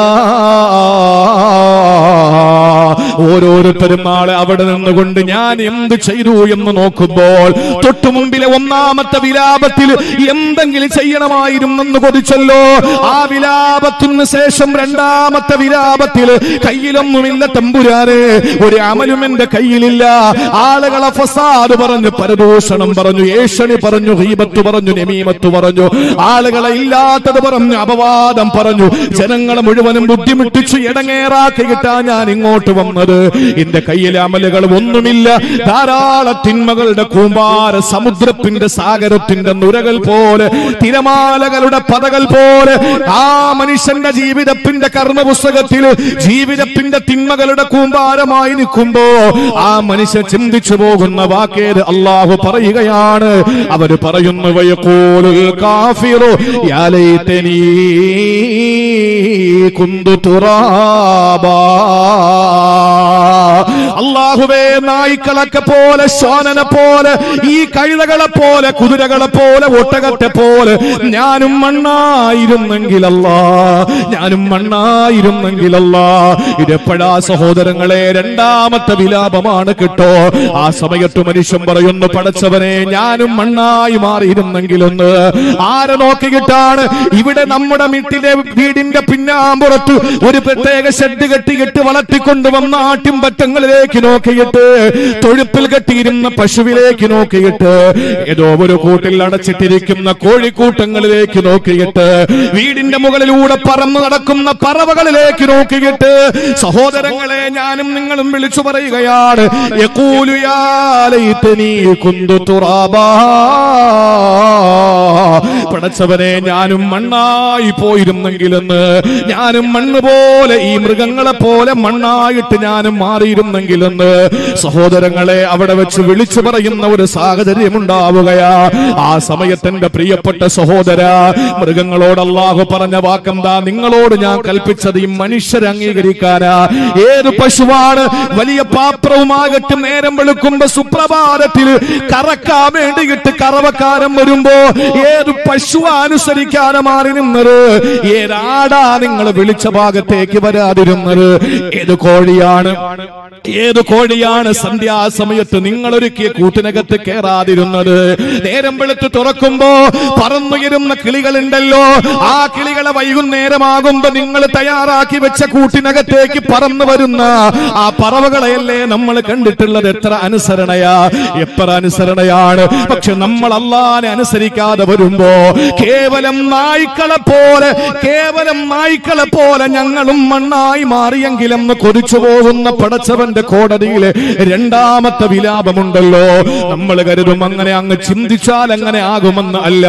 ഓരോരുത്തരും നാളെ അവിടെ നിന്നുകൊണ്ട് ഞാൻ എന്ത് ചെയ്തു എന്ന് നോക്കുമ്പോൾ തൊട്ടു മുമ്പിലെ ഒന്നാമത്തെ വിലാപത്തിൽ എന്തെങ്കിലും ചെയ്യണമായിരുന്നെന്ന് കൊതിച്ചല്ലോ ആ വിലാപത്തിന് ശേഷം രണ്ടാമത്തെ വിലാപത്തിൽ കയ്യിലൊന്നുമില്ല തമ്പുരാന് ഒരു അമലും എന്റെ കയ്യിലില്ല ആളുകളെ ഫസാദ് പറഞ്ഞു പരദൂഷണം പറഞ്ഞു ഏഷണി പറഞ്ഞു ഹീബത്ത് പറഞ്ഞു നെമീമത്ത് പറഞ്ഞു ആളുകളെ ഇല്ലാത്തത് പറഞ്ഞു അപവാദം പറഞ്ഞു ജനങ്ങളെ മുഴുവനും ബുദ്ധിമുട്ടിച്ചു ഇടങ്ങേറാക്കി കിട്ടാൻ ഞാൻ ഇങ്ങോട്ട് വന്നത് എന്റെ കയ്യിലെ അമലുകൾ ഒന്നുമില്ല ധാരാളം തിന്മകളുടെ കൂമ്പാര സമുദ്രത്തിന്റെ സാഗരത്തിന്റെ നുരകൾ പോലെ തിരമാലകളുടെ പതകൾ പോലെ ആ മനുഷ്യന്റെ ജീവിതത്തിന്റെ കർമ്മപുസ്തകത്തിൽ ജീവിതത്തിന്റെ തിന്മകളുടെ കൂമ്പാരമായി നിൽക്കുമ്പോ ആ മനുഷ്യൻ ചിന്തിച്ചു പോകുന്ന വാക്കേത് അള്ളാഹു പറയുകയാണ് അവര് പറയുന്നു വയക്കൂലുൽ കാഫിറു യാ ലൈതനീ കുന്തു തുറാബാ അള്ളാഹുവേ നായ്ക്കളൊക്കെ പോലെ ശോനനെ പോലെ ഈ കഴുതകളെ പോലെ കുതിരകളെ പോലെ ഒട്ടകത്തെ പോലെ ഞാനും മണ്ണായിരുന്നെങ്കിലല്ല ഞാനും മണ്ണായിരുന്നെങ്കിലല്ല ഇതെപ്പോഴാ സഹോദരങ്ങളെ രണ്ടാമത്തെ വിലാപമാണ് കിട്ടോ ആ സമയത്ത് മനുഷ്യൻ പറയുന്നു പടച്ചവനെ ഞാനും മണ്ണായി മാറിയിരുന്നെങ്കിലൊന്ന് ആരെ നോക്കിയിട്ടാണ് ഇവിടെ നമ്മുടെ വീട്ടിലെ വീടിന്റെ പിന്നാമ്പുറത്ത് ഒരു പ്രത്യേക ഷെഡ് കെട്ടിയിട്ട് വളർത്തിക്കൊണ്ടുവന്ന ആട്ടിൻപറ്റങ്ങളിലേക്ക് നോക്കിയിട്ട് തൊഴുപ്പിൽ കെട്ടിയിരുന്ന പശുവിലേക്ക് നോക്കിയിട്ട് ഏതോ ഒരു കൂട്ടിൽ അടച്ചിട്ടിരിക്കുന്ന കോഴിക്കൂട്ടങ്ങളിലേക്ക് നോക്കിയിട്ട് വീടിന്റെ മുകളിലൂടെ പറന്നു നടക്കുന്ന പറവകളിലേക്ക് നോക്കിയിട്ട് സഹോദരങ്ങളെ ഞാനും നിങ്ങളും വിളിച്ചു പറയുകയാണ് യഖൂലു യാ ലൈതനീ കുന്തു തുറാബാ പടച്ചവനെ ഞാനും മണ്ണായി പോയിരുന്നെങ്കിലെന്ന് ഞാനും മണ്ണ് പോലെ ഈ മൃഗങ്ങളെ പോലെ മണ്ണായിട്ട് ഞാനും മാറിയിരുന്നെങ്കിലെന്ന് സഹോദരങ്ങളെ അവിടെ വെച്ച് വിളിച്ചു പറയുന്ന ഒരു സാഹചര്യം ഉണ്ടാവുകയാ ആ സമയത്ത് എന്റെ പ്രിയപ്പെട്ട സഹോദര മൃഗങ്ങളോട് അള്ളാഹു പറഞ്ഞ വാക്കെന്താ നിങ്ങളോട് ഞാൻ കൽപ്പിച്ചത് ഈ മനുഷ്യരെ അംഗീകരിക്കാനാ ഏത് പശുവാണ് വലിയ പാത്രവുമാകട്ടെ നേരം വെളുക്കുമ്പോ സുപ്രഭാതത്തിൽ കറക്കാൻ വേണ്ടിയിട്ട് കറവക്കാരൻ വരുമ്പോ ഏത് പശു അനുസരിക്കാതെ മാറി നിന്നത് ഏതാടാ നിങ്ങൾ വിളിച്ച ഭാഗത്തേക്ക് വരാതിരുന്നത് ഏത് കോഴിയാണ് ഏത് കോഴിയാണ് സന്ധ്യാസമയത്ത് നിങ്ങൾ ഒരുക്കിയ കൂട്ടിനകത്ത് കയറാതിരുന്നത് നേരം വെളുത്ത് തുറക്കുമ്പോ പറന്നുയരുന്ന കിളികളുണ്ടല്ലോ ആ കിളികളെ വൈകുന്നേരമാകുമ്പോ നിങ്ങൾ തയ്യാറാക്കി വെച്ച കൂട്ടിനകത്തേക്ക് പറന്നു വരുന്ന ആ പറവകളെയല്ലേ നമ്മൾ കണ്ടിട്ടുള്ളത് എത്ര അനുസരണയാ എത്ര അനുസരണയാണ് പക്ഷെ നമ്മൾ അള്ളാനെ അനുസരിക്കാതെ വരുമ്പോ കേവലം നായ്ക്കളെ പോലെ കേവലം നായ്ക്കളെ പോലെ ഞങ്ങളും മണ്ണായി മാറിയെങ്കിലെന്ന് കൊതിച്ചു പോകുന്ന പടച്ചവന്റെ കോടതിയിലെ രണ്ടാമത്തെ വിലാപമുണ്ടല്ലോ നമ്മൾ കരുതും അങ്ങനെ അങ്ങ് ചിന്തിച്ചാൽ അങ്ങനെ ആകുമെന്ന് അല്ല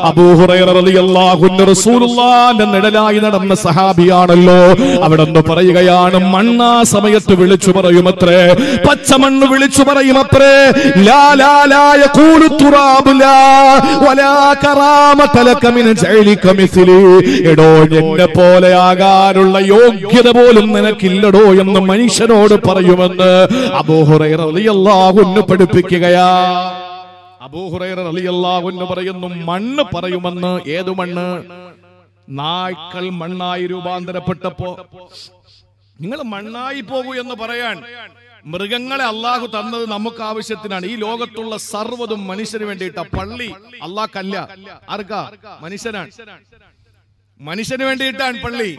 അബൂഹുറൈറിയാഹുന്റെ റസൂലുള്ളാന്റെ നിഴലായി നടന്ന സഹാബിയാണല്ലോ അവിടെ നിന്ന് പറയുകയാണ് മണ്ണാ സമയത്ത് വിളിച്ചു പറയുമത്രേ പച്ചമണ്ണ് വിളിച്ചു പറയുമത്രേ ലാ ലാ ലാ യഖൂലു തുറാബു ലാ വലാ കറാമത ലക മിൻ ജഅലിക മിസ്ലി എടോ എന്നെ പോലെ ആകാനുള്ള യോഗ്യത പോലും നിനക്കില്ലടോ എന്ന് മനുഷ്യനോട് പറയുമെന്ന് അബൂഹുറൈറ റളിയല്ലാഹു അൻഹു പഠിപ്പിക്കുകയാ അബൂഹുറൈറ റളിയല്ലാഹു അൻഹു പറയുന്നു മണ്ണ് പറയുമെന്ന് ഏതു മണ്ണ് നായ്ക്കൾ മണ്ണായി രൂപാന്തരപ്പെട്ടപ്പോ നിങ്ങൾ മണ്ണായി പോകൂ എന്ന് പറയാൻ മൃഗങ്ങളെ അള്ളാഹു തന്നത് നമുക്ക് ആവശ്യത്തിനാണ് ഈ ലോകത്തുള്ള സർവ്വതും മനുഷ്യന് വേണ്ടിയിട്ട പള്ളി അള്ളാഹ്ക്കല്ല ആർക്കാ മനുഷ്യനാണ് മനുഷ്യന് വേണ്ടിയിട്ടാണ് പള്ളി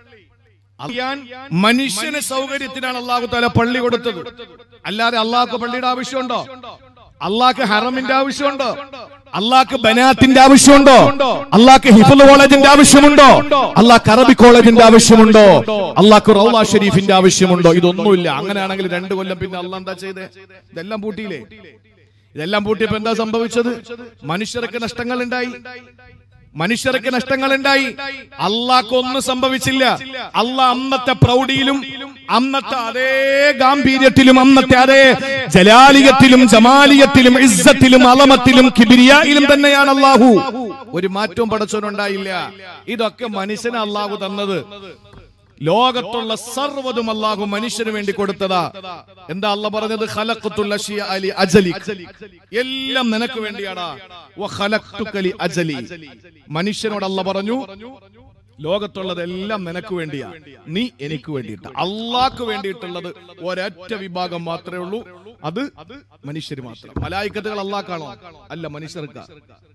അറിയാൻ മനുഷ്യന് സൗകര്യത്തിനാണ് അള്ളാഹു താല പള്ളി കൊടുത്തത് അല്ലാതെ അള്ളാഹ്ക്ക് പള്ളിയുടെ ആവശ്യമുണ്ടോ അള്ളാഹ്ക്ക് ഹറമിന്റെ ആവശ്യമുണ്ടോ അള്ളാഹ്ക്ക് ബനാത്തിന്റെ ആവശ്യമുണ്ടോ അള്ളാഹ്ക്ക് ഹിഫുൽ കോളേജിന്റെ ആവശ്യമുണ്ടോ അള്ളാഹ്ക്ക് അറബി കോളേജിന്റെ ആവശ്യമുണ്ടോ അള്ളാഹ്ക്ക് റൗള ഷെരീഫിന്റെ ആവശ്യമുണ്ടോ ഇതൊന്നുമില്ല അങ്ങനെയാണെങ്കിൽ രണ്ടു കൊല്ലം പിന്നെ അള്ളാഹ് എന്താ ചെയ്തേ ഇതെല്ലാം പൂട്ടിയില്ലേ ഇതെല്ലാം പൂട്ടിയപ്പോ എന്താ സംഭവിച്ചത് മനുഷ്യർക്ക് നഷ്ടങ്ങൾ ഉണ്ടായി മനുഷ്യർക്ക് നഷ്ടങ്ങൾ ഉണ്ടായി അള്ളാഹ്ക്ക് ഒന്നും സംഭവിച്ചില്ല അള്ളാഹ് അന്നത്തെ പ്രൗഢിയിലും അന്നത്തെ അതേ ഗാംഭീര്യത്തിലും അന്നത്തെ അതേ ജലാലിയത്തിലും ജമാലിയത്തിലും ഇസ്സത്തിലും അലമത്തിലും കിബിരിയായിലും തന്നെയാണ് അള്ളാഹു ഒരു മാറ്റവും പടച്ചവനുണ്ടായില്ല ഇതൊക്കെ മനുഷ്യന് അള്ളാഹു തന്നത് ലോകത്തുള്ള സർവ്വതും അള്ളാഹു മനുഷ്യന് വേണ്ടി കൊടുത്തതാ എന്താ അല്ല പറഞ്ഞത് ഖലഖത്തുൽ അഷിയ അലി അജലി എല്ലാം നിനക്ക് വേണ്ടിയാടാ വ ഖലഖ്തുക ലി അജലി മനുഷ്യനോട് അല്ല പറഞ്ഞു ലോകത്തുള്ളതെല്ലാം നിനക്ക് വേണ്ടിയാ നീ എനിക്ക് വേണ്ടിയിട്ട് അള്ളാഹ്ക്ക് വേണ്ടിയിട്ടുള്ളത് ഒരൊറ്റ വിഭാഗം മാത്രമേ ഉള്ളൂ അത് മനുഷ്യര് മാത്രം മലായിക്കത്തുകൾ അള്ളാഹ്ക്കാണോ അല്ല മനുഷ്യർക്കാ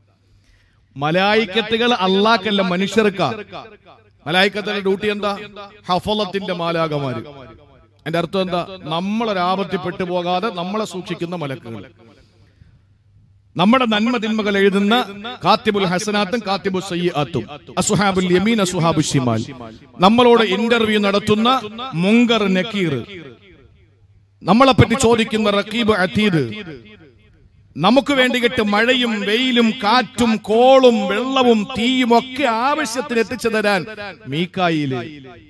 മലായിക്കത്തുകൾ അള്ളാഹ്ക്കല്ല മനുഷ്യർക്കാ മലായിക്കത്തിന്റെ ഡ്യൂട്ടി എന്താ ഹഫലത്തിന്റെ മാലാകമാര് എന്റെ അർത്ഥം എന്താ നമ്മളൊരാപത്തിൽ പെട്ടുപോകാതെ നമ്മളെ സൂക്ഷിക്കുന്ന മലക്കുകൾ നമ്മുടെ നന്മ തിന്മകൾ എഴുതുന്ന കാത്തിബുൽ ഹസനാത്തും കാത്തിബുൽ സയ്യാത്തും അസുഹാബുൽ യമീൻ അസുഹാബു ഷിമാൽ നമ്മളോട് ഇന്റർവ്യൂ നടത്തുന്ന മുങ്കർ നക്കീർ നമ്മളെ പറ്റി ചോദിക്കുന്ന റക്കീബ് അത്തീദ് നമുക്ക് വേണ്ടിയിട്ട് മഴയും വെയിലും കാറ്റും കോളും വെള്ളവും തീയും ഒക്കെ ആവശ്യത്തിന് എത്തിച്ചു തരാൻ മീക്കായില്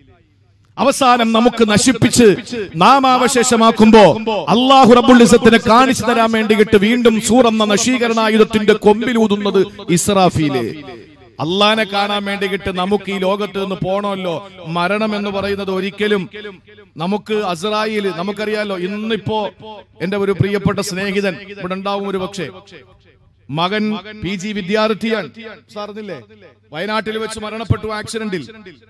അവസാനം നമുക്ക് നശിപ്പിച്ച് നാമാവശേഷമാക്കുമ്പോ അള്ളാഹു റബുൽ ഇസത്തിനെ കാണിച്ചു തരാൻ വേണ്ടിയിട്ട് വീണ്ടും സൂറന്ന നശീകരണായുധത്തിന്റെ കൊമ്പിലൂതുന്നത് ഇസ്രാഫീല് അള്ളാനെ കാണാൻ വേണ്ടിയിട്ട് നമുക്ക് ഈ ലോകത്ത് നിന്ന് പോണമല്ലോ മരണം എന്ന് പറയുന്നത് ഒരിക്കലും നമുക്ക് അസറായിൽ നമുക്കറിയാലോ ഇന്നിപ്പോ എന്റെ ഒരു പ്രിയപ്പെട്ട സ്നേഹിതൻ ഇവിടെ ഉണ്ടാവും ഒരു പക്ഷേ മകൻ പി ജി വിദ്യാർത്ഥിയാണ് സാറിന്നില്ലേ വയനാട്ടിൽ വെച്ച് മരണപ്പെട്ടു ആക്സിഡന്റിൽ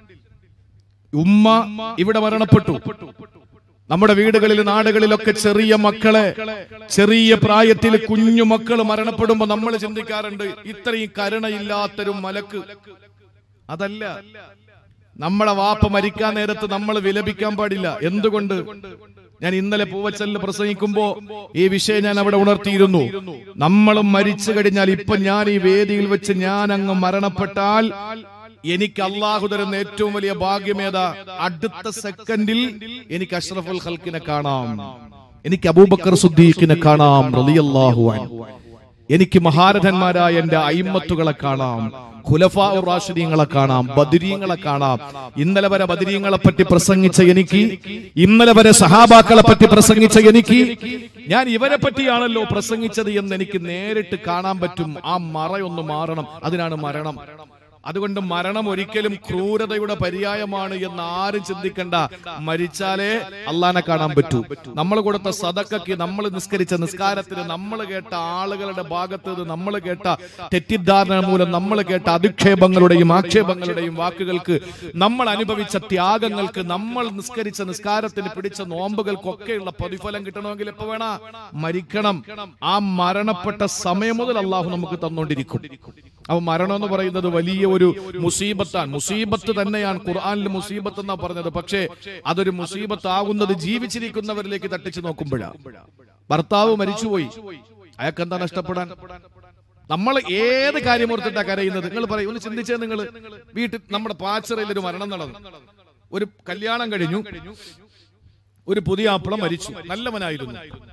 ഉമ്മ ഇവിടെ മരണപ്പെട്ടു നമ്മുടെ വീടുകളിൽ നാടുകളിലൊക്കെ ചെറിയ മക്കളെ ചെറിയ പ്രായത്തിൽ കുഞ്ഞു മക്കൾ മരണപ്പെടുമ്പോ നമ്മൾ ചിന്തിക്കാറുണ്ട് ഇത്രയും കരുണയില്ലാത്തൊരു മലക്ക് അതല്ല നമ്മളെ വാപ്പ മരിക്കാൻ നേരത്ത് നമ്മൾ വിലപിക്കാൻ പാടില്ല എന്തുകൊണ്ട് ഞാൻ ഇന്നലെ പൂവച്ചലിൽ പ്രസംഗിക്കുമ്പോ ഈ വിഷയം ഞാൻ അവിടെ ഉണർത്തിയിരുന്നു നമ്മളും മരിച്ചു കഴിഞ്ഞാൽ ഇപ്പൊ ഞാൻ ഈ വേദിയിൽ വെച്ച് ഞാൻ അങ്ങ് മരണപ്പെട്ടാൽ എനിക്ക് അള്ളാഹു തരുന്ന ഏറ്റവും വലിയ ഭാഗ്യമേതാ അടുത്ത സെക്കൻഡിൽ എനിക്ക് അഷ്റഫുൽ ഖൽക്കിനെ കാണാം എനിക്ക് അബൂബക്കർ സുദ്ദീഖിനെ കാണാം റളിയല്ലാഹു അൻഹു എനിക്ക് മഹാരഥന്മാരായ എന്റെ അയിമത്തുകളെ കാണാം ഖുലഫാ റാഷിദീങ്ങളെ കാണാം ബദരീങ്ങളെ കാണാം ഇന്നലെ വരെ ബദരീങ്ങളെ പറ്റി പ്രസംഗിച്ച എനിക്ക് ഇന്നലെ വരെ സഹാബാക്കളെ പറ്റി പ്രസംഗിച്ച എനിക്ക് ഞാൻ ഇവരെ പറ്റിയാണല്ലോ പ്രസംഗിച്ചത് എന്ന് എനിക്ക് നേരിട്ട് കാണാൻ പറ്റും ആ മറയൊന്ന് മാറണം അതിനാണ് മരണം അതുകൊണ്ട് മരണം ഒരിക്കലും ക്രൂരതയുടെ പര്യായമാണ് എന്ന് ആരും ചിന്തിക്കണ്ട മരിച്ചാലേ അള്ളാനെ കാണാൻ പറ്റൂ നമ്മൾ കൊടുത്ത സദക്കയ്ക്ക് നമ്മൾ നിസ്കരിച്ച നിസ്കാരത്തിന് നമ്മൾ കേട്ട ആളുകളുടെ ഭാഗത്ത് നിന്ന് നമ്മൾ കേട്ട തെറ്റിദ്ധാരണ മൂലം നമ്മൾ കേട്ട അധിക്ഷേപങ്ങളുടെയും ആക്ഷേപങ്ങളുടെയും വാക്കുകൾക്ക് നമ്മൾ അനുഭവിച്ച ത്യാഗങ്ങൾക്ക് നമ്മൾ നിസ്കരിച്ച നിസ്കാരത്തിന് പിടിച്ച നോമ്പുകൾക്കൊക്കെയുള്ള പ്രതിഫലം കിട്ടണമെങ്കിൽ എപ്പോ വേണ മരിക്കണം ആ മരണപ്പെട്ട സമയം മുതൽ അള്ളാഹു നമുക്ക് തന്നോണ്ടിരിക്കും അപ്പൊ മരണം എന്ന് പറയുന്നത് വലിയ ഒരു മുസീബത്താണ് മുസീബത്ത് തന്നെയാണ് ഖുർആാനിൽ മുസീബത്ത് എന്നാ പറഞ്ഞത് പക്ഷേ അതൊരു മുസീബത്ത് ആകുന്നത് ജീവിച്ചിരിക്കുന്നവരിലേക്ക് തട്ടിച്ചു നോക്കുമ്പോഴാണ് ഭർത്താവ് മരിച്ചുപോയി അയാൾക്ക് എന്താ നഷ്ടപ്പെടാൻ നമ്മൾ ഏത് കാര്യം ഓർത്തിട്ടാ കരയുന്നത് നിങ്ങൾ പറയും ഒന്ന് ചിന്തിച്ചേ നിങ്ങൾ വീട്ടിൽ നമ്മുടെ പാച്ചറയിൽ ഒരു മരണം നടന്നു ഒരു കല്യാണം കഴിഞ്ഞു ഒരു പുതിയ ആപ്പിള മരിച്ചു നല്ലവനായിരുന്നു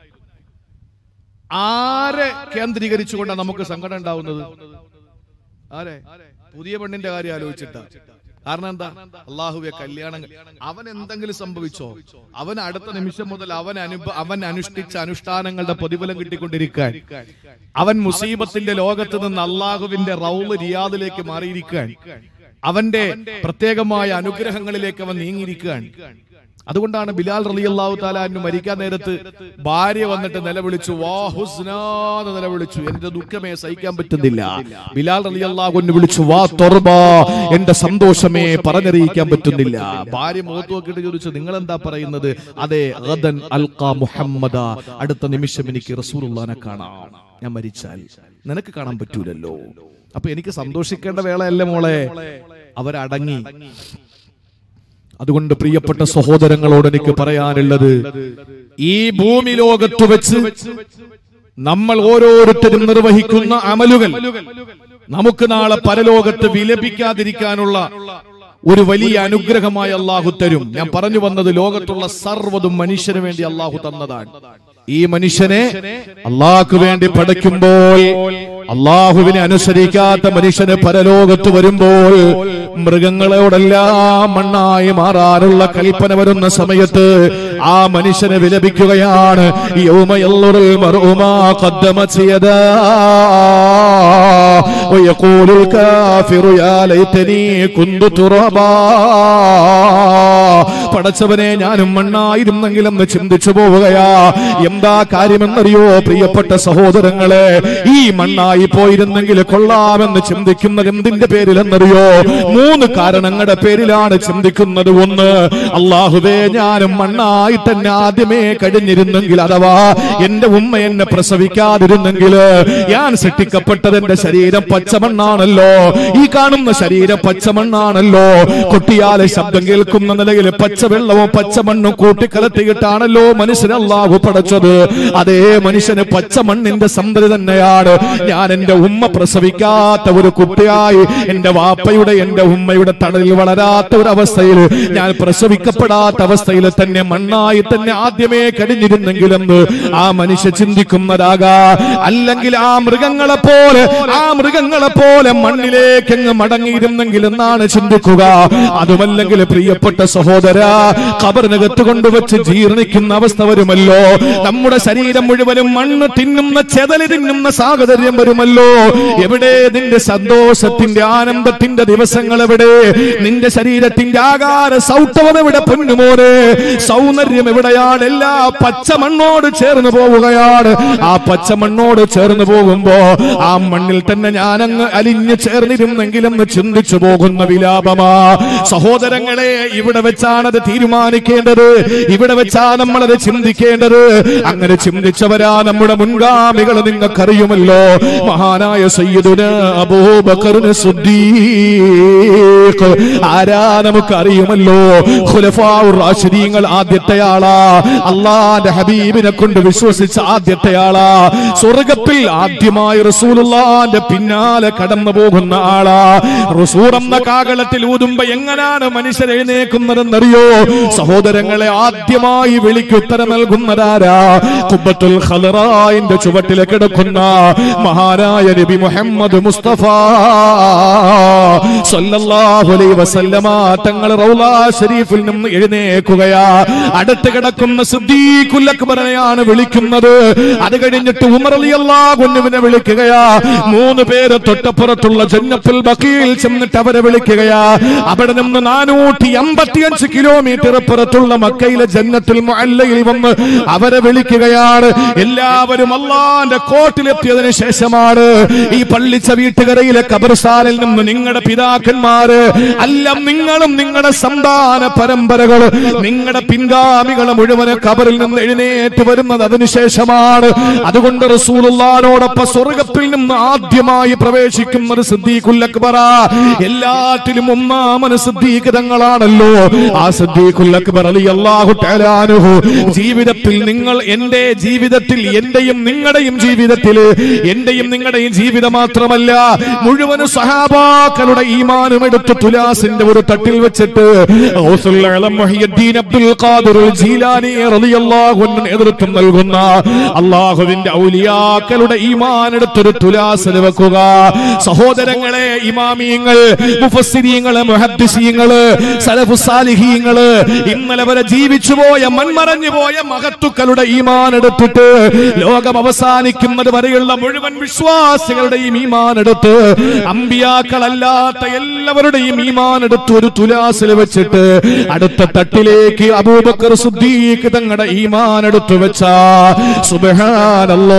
ആരെ കേന്ദ്രീകരിച്ചുകൊണ്ടാണ് നമുക്ക് സങ്കടം ഉണ്ടാവുന്നത് ആരെ പുതിയ പെണ്ണിന്റെ കാര്യം ആലോചിച്ചിട്ടാ കാരണം എന്താ അള്ളാഹുവെ കല്യാണം അവൻ എന്തെങ്കിലും സംഭവിച്ചോ അവൻ അടുത്ത നിമിഷം മുതൽ അവൻ അനുഭ അവൻ അനുഷ്ഠിച്ച അനുഷ്ഠാനങ്ങളുടെ പ്രതിഫലം കിട്ടിക്കൊണ്ടിരിക്കാൻ അവൻ മുസീബത്തിന്റെ ലോകത്ത് നിന്ന് അള്ളാഹുവിന്റെ റൗള് റിയാദിലേക്ക് മാറിയിരിക്കാൻ അവന്റെ പ്രത്യേകമായ അനുഗ്രഹങ്ങളിലേക്ക് അവൻ നീങ്ങിയിരിക്കാൻ അതുകൊണ്ടാണ് ബിലാൽ റളിയല്ലാഹു താലാന്നു മരിക്കാൻ നേരത്ത് ഭാര്യ വന്നിട്ട് നിലവിളിച്ചു വാ ഹുസ്നാന്ന് നിലവിളിച്ചു എന്റെ ദുഃഖമേ സഹിക്കാൻ പറ്റുന്നില്ല ബിലാൽ റളിയല്ലാഹു അൻഹു വിളിച്ചു വാ തൊർബ എന്റെ സന്തോഷമേ പറഞ്ഞറിയിക്കാൻ പറ്റുന്നില്ല ഭാര്യ മുഖത്ത് നോക്കിയിട്ട് ചോദിച്ചു നിങ്ങൾ എന്താ പറയുന്നത് അതെ ഗദൻ അൽഖാ മുഹമ്മദ അടുത്ത നിമിഷം എനിക്ക് റസൂലുള്ളാനെ കാണാം ഞാൻ മരിച്ചാൽ നിനക്ക് കാണാൻ പറ്റൂലല്ലോ അപ്പൊ എനിക്ക് സന്തോഷിക്കേണ്ട വേളയല്ല മോളെ അവരടങ്ങി അതുകൊണ്ട് പ്രിയപ്പെട്ട സഹോദരങ്ങളോട് എനിക്ക് പറയാനുള്ളത് ഈ ഭൂമി ലോകത്ത് വെച്ച് നമ്മൾ ഓരോരുത്തരും നിർവഹിക്കുന്ന അമലുകൾ നമുക്ക് നാളെ പരലോകത്ത് വിലപിക്കാതിരിക്കാനുള്ള ഒരു വലിയ അനുഗ്രഹമായി അള്ളാഹു തരും ഞാൻ പറഞ്ഞു വന്നത് ലോകത്തുള്ള സർവ്വതും മനുഷ്യന് വേണ്ടി അള്ളാഹു തന്നതാണ് ഈ മനുഷ്യനെ അള്ളാഹ്ക്ക് വേണ്ടി പഠിക്കുമ്പോൾ അള്ളാഹുവിനെ അനുസരിക്കാത്ത മനുഷ്യന് പരലോകത്ത് വരുമ്പോൾ മൃഗങ്ങളോടെല്ലാം മണ്ണായി മാറാനുള്ള കൽപ്പന വരുന്ന സമയത്ത് ആ മനുഷ്യനെ വിലപിക്കുകയാണ് യൗമയല്ലുറുൽ മർഉമാ ഖദ്ദമത് യദാ ويقول الكافر يا ليتني كنت ترابا പടച്ചവനെ ഞാനും മണ്ണായിരുന്നെങ്കിലും എന്ന് ചിന്തിച്ചു പോവുകയാ എന്താ കാര്യമെന്നറിയോ പ്രിയപ്പെട്ട സഹോദരങ്ങളെ ഈ മണ്ണായി പോയിരുന്നെങ്കിൽ കൊള്ളാമെന്ന് ചിന്തിക്കുന്നത് എന്തിന്റെ പേരിലെന്നറിയോ മൂന്ന് കാരണങ്ങളുടെ പേരിലാണ് ചിന്തിക്കുന്നത് ഒന്ന് അള്ളാഹുവേ ഞാനും മണ്ണായി തന്നെ ആദ്യമേ കഴിഞ്ഞിരുന്നെങ്കിൽ അഥവാ എന്റെ ഉമ്മ എന്നെ പ്രസവിക്കാതിരുന്നെങ്കിൽ ഞാൻ സൃഷ്ടിക്കപ്പെട്ടത് എന്റെ ശരീരം പച്ചമണ്ണാണല്ലോ ഈ കാണുന്ന ശരീരം പച്ചമണ്ണാണല്ലോ കൊട്ടിയാലെ ശബ്ദം കേൾക്കുന്ന നിലയിൽ പച്ചവെള്ളവും പച്ചമണ്ണും കൂട്ടിക്കലർത്തിയിട്ടാണല്ലോ മനുഷ്യനെ അള്ളാഹു പടച്ചത് അതേ മനുഷ്യന് പച്ചമണ്ണിന്റെ സന്തതി തന്നെയാണ് ഞാൻ എന്റെ ഉമ്മ പ്രസവിക്കാത്ത ഒരു കുട്ടിയായി എന്റെ വാപ്പയുടെ എന്റെ ഉമ്മയുടെ തണലിൽ വളരാത്ത ഒരു അവസ്ഥയിൽ ഞാൻ പ്രസവിക്കപ്പെടാത്ത അവസ്ഥയിൽ തന്നെ മണ്ണായി തന്നെ ആദ്യമേ കഴിഞ്ഞിരുന്നെങ്കിലെന്ന് ആ മനുഷ്യ ചിന്തിക്കുന്നതാകാ അല്ലെങ്കിൽ ആ മൃഗങ്ങളെ പോലെ ആ മൃഗങ്ങളെ പോലെ മണ്ണിലേക്ക് അങ്ങ് മടങ്ങിയിരുന്നെങ്കിൽ എന്നാണ് ചിന്തിക്കുക അതുമല്ലെങ്കിൽ പ്രിയപ്പെട്ട സഹോദര ഖബറിനകത്ത് കൊണ്ടുവച്ച് ജീർണിക്കുന്ന അവസ്ഥ വരുമല്ലോ നമ്മുടെ ശരീരം മുഴുവനും മണ്ണ് തിന്നുന്ന ചെതല് തിന്നുന്ന സാഹചര്യം വരുമല്ലോ എവിടെ നിന്റെ സന്തോഷത്തിന്റെ ആനന്ദത്തിന്റെ ദിവസങ്ങൾ എവിടെ നിന്റെ ശരീരത്തിന്റെ ആകാര സൗട്ടവം എവിടെ പൊന്നുമോനെ സൗന്ദര്യം എവിടെയാണ് എല്ലാ പച്ചമണ്ണോട് ചേർന്ന് പോവുകയാണ് ആ പച്ചമണ്ണോട് ചേർന്ന് പോകുമ്പോ ആ മണ്ണിൽ തന്നെ ഞാനങ്ങ് അലിഞ്ഞു ചേർന്നിരുന്നെങ്കിലും എന്ന് ചിന്തിച്ചു പോകുന്ന വിലാപമാ സഹോദരങ്ങളെ ഇവിടെ വെച്ചാണ് അത് തീരുമാനിക്കേണ്ടത് ഇവിടെ വെച്ചാ നമ്മളത് ചിന്തിക്കേണ്ടത് അങ്ങനെ ചിന്തിച്ചവരാ നമ്മുടെ മുൻഗാമികൾ നിങ്ങൾക്കറിയുമല്ലോ മഹാനായ സയ്യിദുന അബൂബക്കറിന് സുദ്ദീഖ് ആരാ നമുക്ക് അറിയുമല്ലോ ഖുലഫാഉർ റാഷിദീങ്ങൾ ആദ്യത്തെ ആളാ അള്ളാന്റെ ഹബീബിനെ കൊണ്ട് വിശ്വസിച്ച ആദ്യത്തെ ആളാ സ്വർഗത്തിൽ ആദ്യമായി റസൂലുള്ളാന്റെ പിന്നാലെ കടന്നു പോകുന്ന ആളാ റസൂർ എന്ന കാകളത്തിൽ ഊതുമ്പോ എങ്ങനാണ് മനുഷ്യർ എഴുന്നേക്കുന്നതെന്നറിയോ സഹോദരങ്ങളെ ആദ്യമായി വിളിക്കുത്തരം നൽകുന്നതാരാ കുബത്തുൽ ഖലറായിന്റെ ചുവട്ടിൽ കിടക്കുന്ന മഹാനായ നബി മുഹമ്മദ് മുസ്തഫ സല്ലല്ലാഹു അലൈഹി വസല്ലമ തങ്ങൾ റൗലാ ഷരീഫിൽ നിന്ന് എഴുന്നേക്കുകയാ അടുത്ത് കിടക്കുന്ന സിദ്ദീഖുൽ അക്ബറിനെയാണ് വിളിക്കുന്നത് അത് കഴിഞ്ഞിട്ട് ഉമർ റളിയല്ലാഹു അൻഹുവിനെ വിളിക്കുകയാ മൂന്ന് പേര് തൊട്ടപ്പുറത്തുള്ള ജന്നത്തുൽ ബഖീൽ ചെന്നിട്ട് അവരെ വിളിക്കുകയാ അവിടെ നിന്ന് നാനൂറ്റി അമ്പത്തിയഞ്ച് കിലോമീറ്റർ പുറത്തുള്ള മക്കയിലെ ജന്നത്തുൽ മുഅല്ലയിൽ വന്ന് അവരെ വിളിക്കുകയാണ് എല്ലാവരും അള്ളാന്റെ കോട്ടിലെത്തിയതിനു ശേഷമാണ് ഈ പള്ളിച്ച വീട്ടുകരയിലെ കബർസ്ഥാനിൽ നിന്ന് നിങ്ങളുടെ പിതാക്കന്മാര് അല്ല നിങ്ങളും നിങ്ങളുടെ സന്താന പരമ്പരകൾ നിങ്ങളുടെ പിൻഗാമികൾ മുഴുവൻ കബറിൽ നിന്ന് എഴുന്നേറ്റ് വരുന്നത് അതിനുശേഷമാണ് അതുകൊണ്ട് റസൂലുള്ളാനോടൊപ്പം സ്വർഗത്തിൽ നിന്ന് ആദ്യമായി പ്രവേശിക്കുന്നത് സിദ്ദീഖുൽ അക്ബറ എല്ലാറ്റിലും ഒന്നാമന് സിദ്ദീഖ് തങ്ങളാണല്ലോ ആ സിദ്ദീഖുൽ അക്ബർ റളിയല്ലാഹു തആല അൻഹു ജീവിതത്തിൽ നിങ്ങൾ എന്റെ ജീവിതത്തിൽ എന്റെയും നിങ്ങളുടെയും ജീവിതത്തിൽ എന്റെയും നിങ്ങളുടെയും ജീവിതം മാത്രമല്ല മുഴുവൻ സഹാബാക്കളുടെ ഈമാനും എടുത്ത് തുലാസിന്റെ ഒരു തട്ടിൽ വെച്ചിട്ട് ഗൗസുൽ അലം മുഹിയുദ്ദീൻ അബ്ദുൽ ഖാദിർ ജീലാനി റളിയല്ലാഹു അൻഹു നേതൃത്വം നൽകുന്ന അള്ളാഹുവിന്റെ ഔലിയാക്കളുടെ ഈമാൻ എടുത്തൊരു തുലാസിൽ വെക്കുക സഹോദരങ്ങളെ ഇമാമിയങ്ങൾ മുഫസ്സിരീങ്ങള് മുഹദ്ദിസീങ്ങള് സലഫു സാലിഹീങ്ങള് ഇന്നലെ വരെ ജീവിച്ചുപോയ മൺമറഞ്ഞു പോയ മഹത്തുക്കളുടെ ഈമാൻ എടുത്തിട്ട് ലോകം അവസാനിക്കുന്നത് വരെയുള്ള മുഴുവൻ വിശ്വാസികളുടെയും ഈമാൻ എടുത്ത് അമ്പിയാക്കളല്ലാത്ത എല്ലാവരുടെയും ഈമാൻ എടുത്ത് ഒരു തുലാസിൽ വെച്ചിട്ട് അടുത്ത തട്ടിലേക്ക് അബൂബക്കർ സുദ്ദീഖ് തങ്ങളുടെ ഈമാൻ എടുത്തു വെച്ച സുബ്ഹാനല്ലോ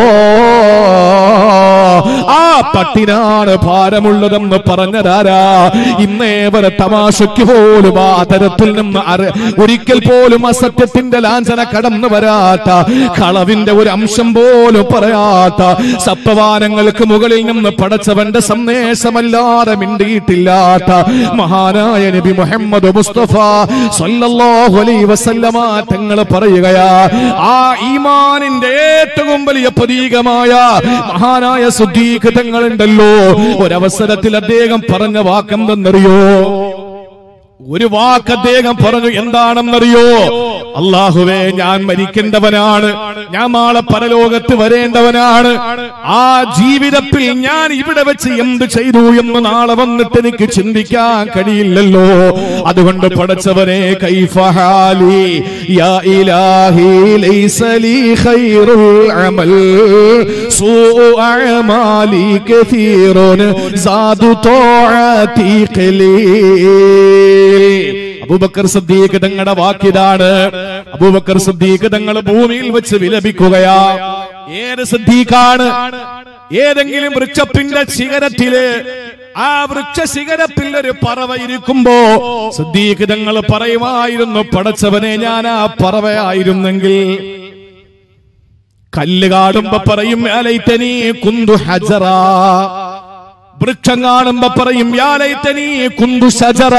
ആ തട്ടിനാണ് ഭാരമുള്ളതെന്ന് പറഞ്ഞതാരാ ഇന്നേ വരെ തമാശയ്ക്ക് പോലും ആ തരത്തിൽ നിന്ന് അറി- ഒരിക്കൽ പോലും അസത്യത്തിന്റെ ലാഞ്ചന കടന്നു വരാത്ത കളവിന്റെ ഒരു അംശം പോലും പറയാത്ത സപ്തവാനങ്ങൾക്ക് മുകളിൽ നിന്ന് പടച്ചവന്റെ സന്ദേശമല്ലാതെ മിണ്ടിയിട്ടില്ലാത്ത മഹാനായ നബി മുഹമ്മദ് മുസ്തഫ സല്ലല്ലാഹു അലൈഹി വസല്ലമ തങ്ങൾ പറയുകയാ ആ ഈമാനിന്റെ ഏറ്റവും വലിയ പ്രതീകമായ മഹാനായ സുദ്ദീഖ് തങ്ങളുണ്ടല്ലോ ഒരവസരത്തിൽ അദ്ദേഹം പറഞ്ഞ വാക്കെന്തെന്നറിയോ ഒരു വാക്ക് അദ്ദേഹം പറഞ്ഞു എന്താണെന്നറിയോ അള്ളാഹുവേ ഞാൻ മരിക്കേണ്ടവനാണ് ഞാൻ നാളെ പരലോകത്ത് വരേണ്ടവനാണ് ആ ജീവിതത്തിൽ ഞാൻ ഇവിടെ വെച്ച് എന്ത് ചെയ്തു എന്ന് നാളെ വന്നിട്ട് എനിക്ക് ചിന്തിക്കാൻ കഴിയില്ലല്ലോ അതുകൊണ്ട് പടച്ചവനെ കൈഫഹാലി യാ ഇലാഹി ലൈസ ലീ ഖൈറുൽ അമൽ സൂഉ അഅമാലി കസീറുൻ സാദു തോഅതി ഖലീൽ അബൂബക്കർ സദ്ദീഖ് തങ്ങളുടെ വാക്കിതാണ് അബൂബക്കർ സദ്ദീഖ് തങ്ങൾ ഭൂമിയിൽ വെച്ച് വിലപിക്കുകയാ ഏത് സദ്ദീഖാണ് ഏതെങ്കിലും വൃക്ഷത്തിന്റെ ശിഖരത്തില് ആ വൃക്ഷ ശിഖരത്തിൽ ഒരു പറവ ഇരിക്കുമ്പോ സദ്ദീഖ് തങ്ങൾ പറയുമായിരുന്നു പടച്ചവനെ ഞാൻ ആ പറവയായിരുന്നെങ്കിൽ കല്ല് കാണുമ്പോ പറയും "യാലൈതനീ കുന്തു ഹജറ വൃക്ഷം കാണുമ്പോ പറയും "യാലൈതനീ കുന്തു ഷജറ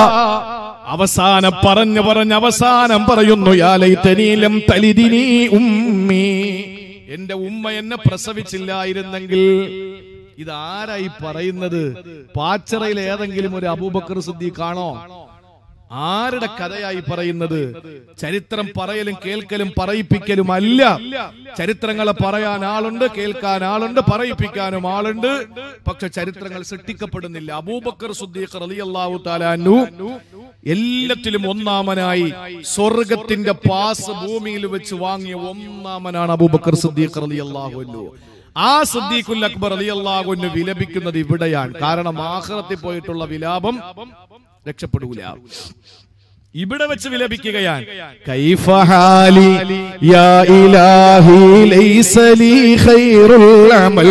അവസാനം പറഞ്ഞു പറഞ്ഞ് അവസാനം പറയുന്നു "യാലൈതനീ ലം തലിദിനി ഉമ്മി എന്റെ ഉമ്മ എന്നെ പ്രസവിച്ചില്ലായിരുന്നെങ്കിൽ ഇതാരായി പറയുന്നത് പാച്ചറയിൽ ഏതെങ്കിലും ഒരു അബൂബക്കർ സിദ്ദീഖാണോ ആരുടെ കഥയായി പറയുന്നത് ചരിത്രം പറയലും കേൾക്കലും പറയിപ്പിക്കലും അല്ല ചരിത്രങ്ങളെ പറയാൻ ആളുണ്ട് കേൾക്കാൻ ആളുണ്ട് പറയിപ്പിക്കാനും ആളുണ്ട് പക്ഷെ ചരിത്രങ്ങൾ സൃഷ്ടിക്കപ്പെടുന്നില്ല അബൂബക്കർ സുദ്ദീഖ് റളിയല്ലാഹു താലാനു എല്ലാത്തിലും ഒന്നാമനായി സ്വർഗത്തിന്റെ പാസ് ഭൂമിയിൽ വെച്ച് വാങ്ങിയ ഒന്നാമനാണ് അബൂബക്കർ സിദ്ദീഖ് റളിയല്ലാഹു അൻഹു ആ സിദ്ദീഖുൽ അക്ബർ റളിയല്ലാഹു അൻഹു വിലപിക്കുന്നത് ഇവിടെയാണ് കാരണം ആഖിറത്തിൽ പോയിട്ടുള്ള വിലാപം രക്ഷപ്പെടൂല ഇവിടെ വെച്ച് വിലപിക്കുകയാണ് كيف حالي يا إلهي ليس لي خير العمل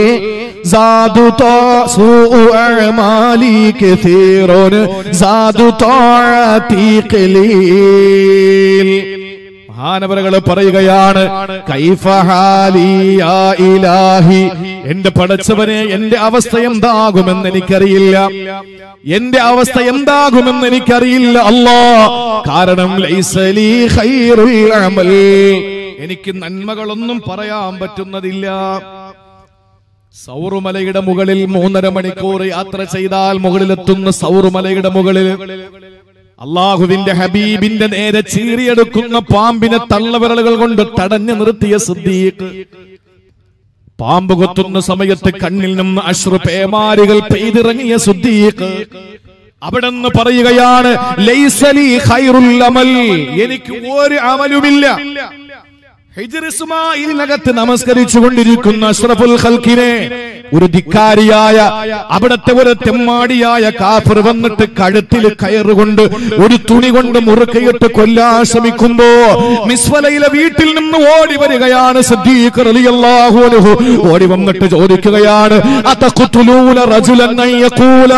زاد طاع سوء أعمالي كثير زاد طاعتي قليل മഹാനവരകൾ പറയുകയാണ് കൈഫ ഹാലി യാ ഇലാഹി എന്റെ പടച്ചവനെ എന്റെ അവസ്ഥ എന്താകുമെന്ന് എനിക്കറിയില്ല എന്റെ അവസ്ഥ എന്താകുമെന്ന് എനിക്കറിയില്ല അല്ലാ കാരണം ലൈസ ലീ ഖൈറുൽ അമൽ എനിക്ക് നന്മകളൊന്നും പറയാൻ പറ്റുന്നതില്ല സൗറുമലയുടെ മുകളിൽ മൂന്നര മണിക്കൂർ യാത്ര ചെയ്താൽ മുകളിലെത്തുന്ന സൗറുമലയുടെ മുകളിൽ അള്ളാഹുവിന്റെ ഹബീബിന്റെ നേരെ ചീറിയെടുക്കുന്ന പാമ്പിനെ തള്ളവിരലുകൾ കൊണ്ട് തടഞ്ഞു നിർത്തിയ സിദ്ദീഖ് പാമ്പ് കൊത്തുന്ന സമയത്ത് കണ്ണിൽ നിന്ന് അശ്രു പേമാരികൾ പെയ്തിറങ്ങിയ സുദ്ദീഖ് അവിടെ നിന്ന് പറയുകയാണ് ലൈസലി ഖൈറുൽ അമൽ എനിക്ക് ഒരു അമലുമില്ല ഹിജ്ർ ഇസ്മായിലിനകത്ത് നമസ്കരിച്ചു കൊണ്ടിരിക്കുന്ന അഷ്റഫുൽ ഖൽക്കിനെ ഒരു ധിക്കാരിയായ അവിടത്തെ ഒരു തെമ്മാടിയായ കാഫർ വന്നിട്ട് കഴുത്തിൽ കയറുകൊണ്ട് ഒരു തുണി കൊണ്ട് മുറുക്കയിട്ട് കൊല്ലാൻ ശ്രമിക്കുമ്പോ മിസ്വലയിലെ വീട്ടിൽ നിന്ന് ഓടി വരികയാണ് സിദ്ദീഖ് റളിയല്ലാഹു അൻഹു ഓടി വന്നിട്ട് ചോദിക്കുകയാണ് അതഖ്തുലൂന റജുലൻ അൻ യഖൂല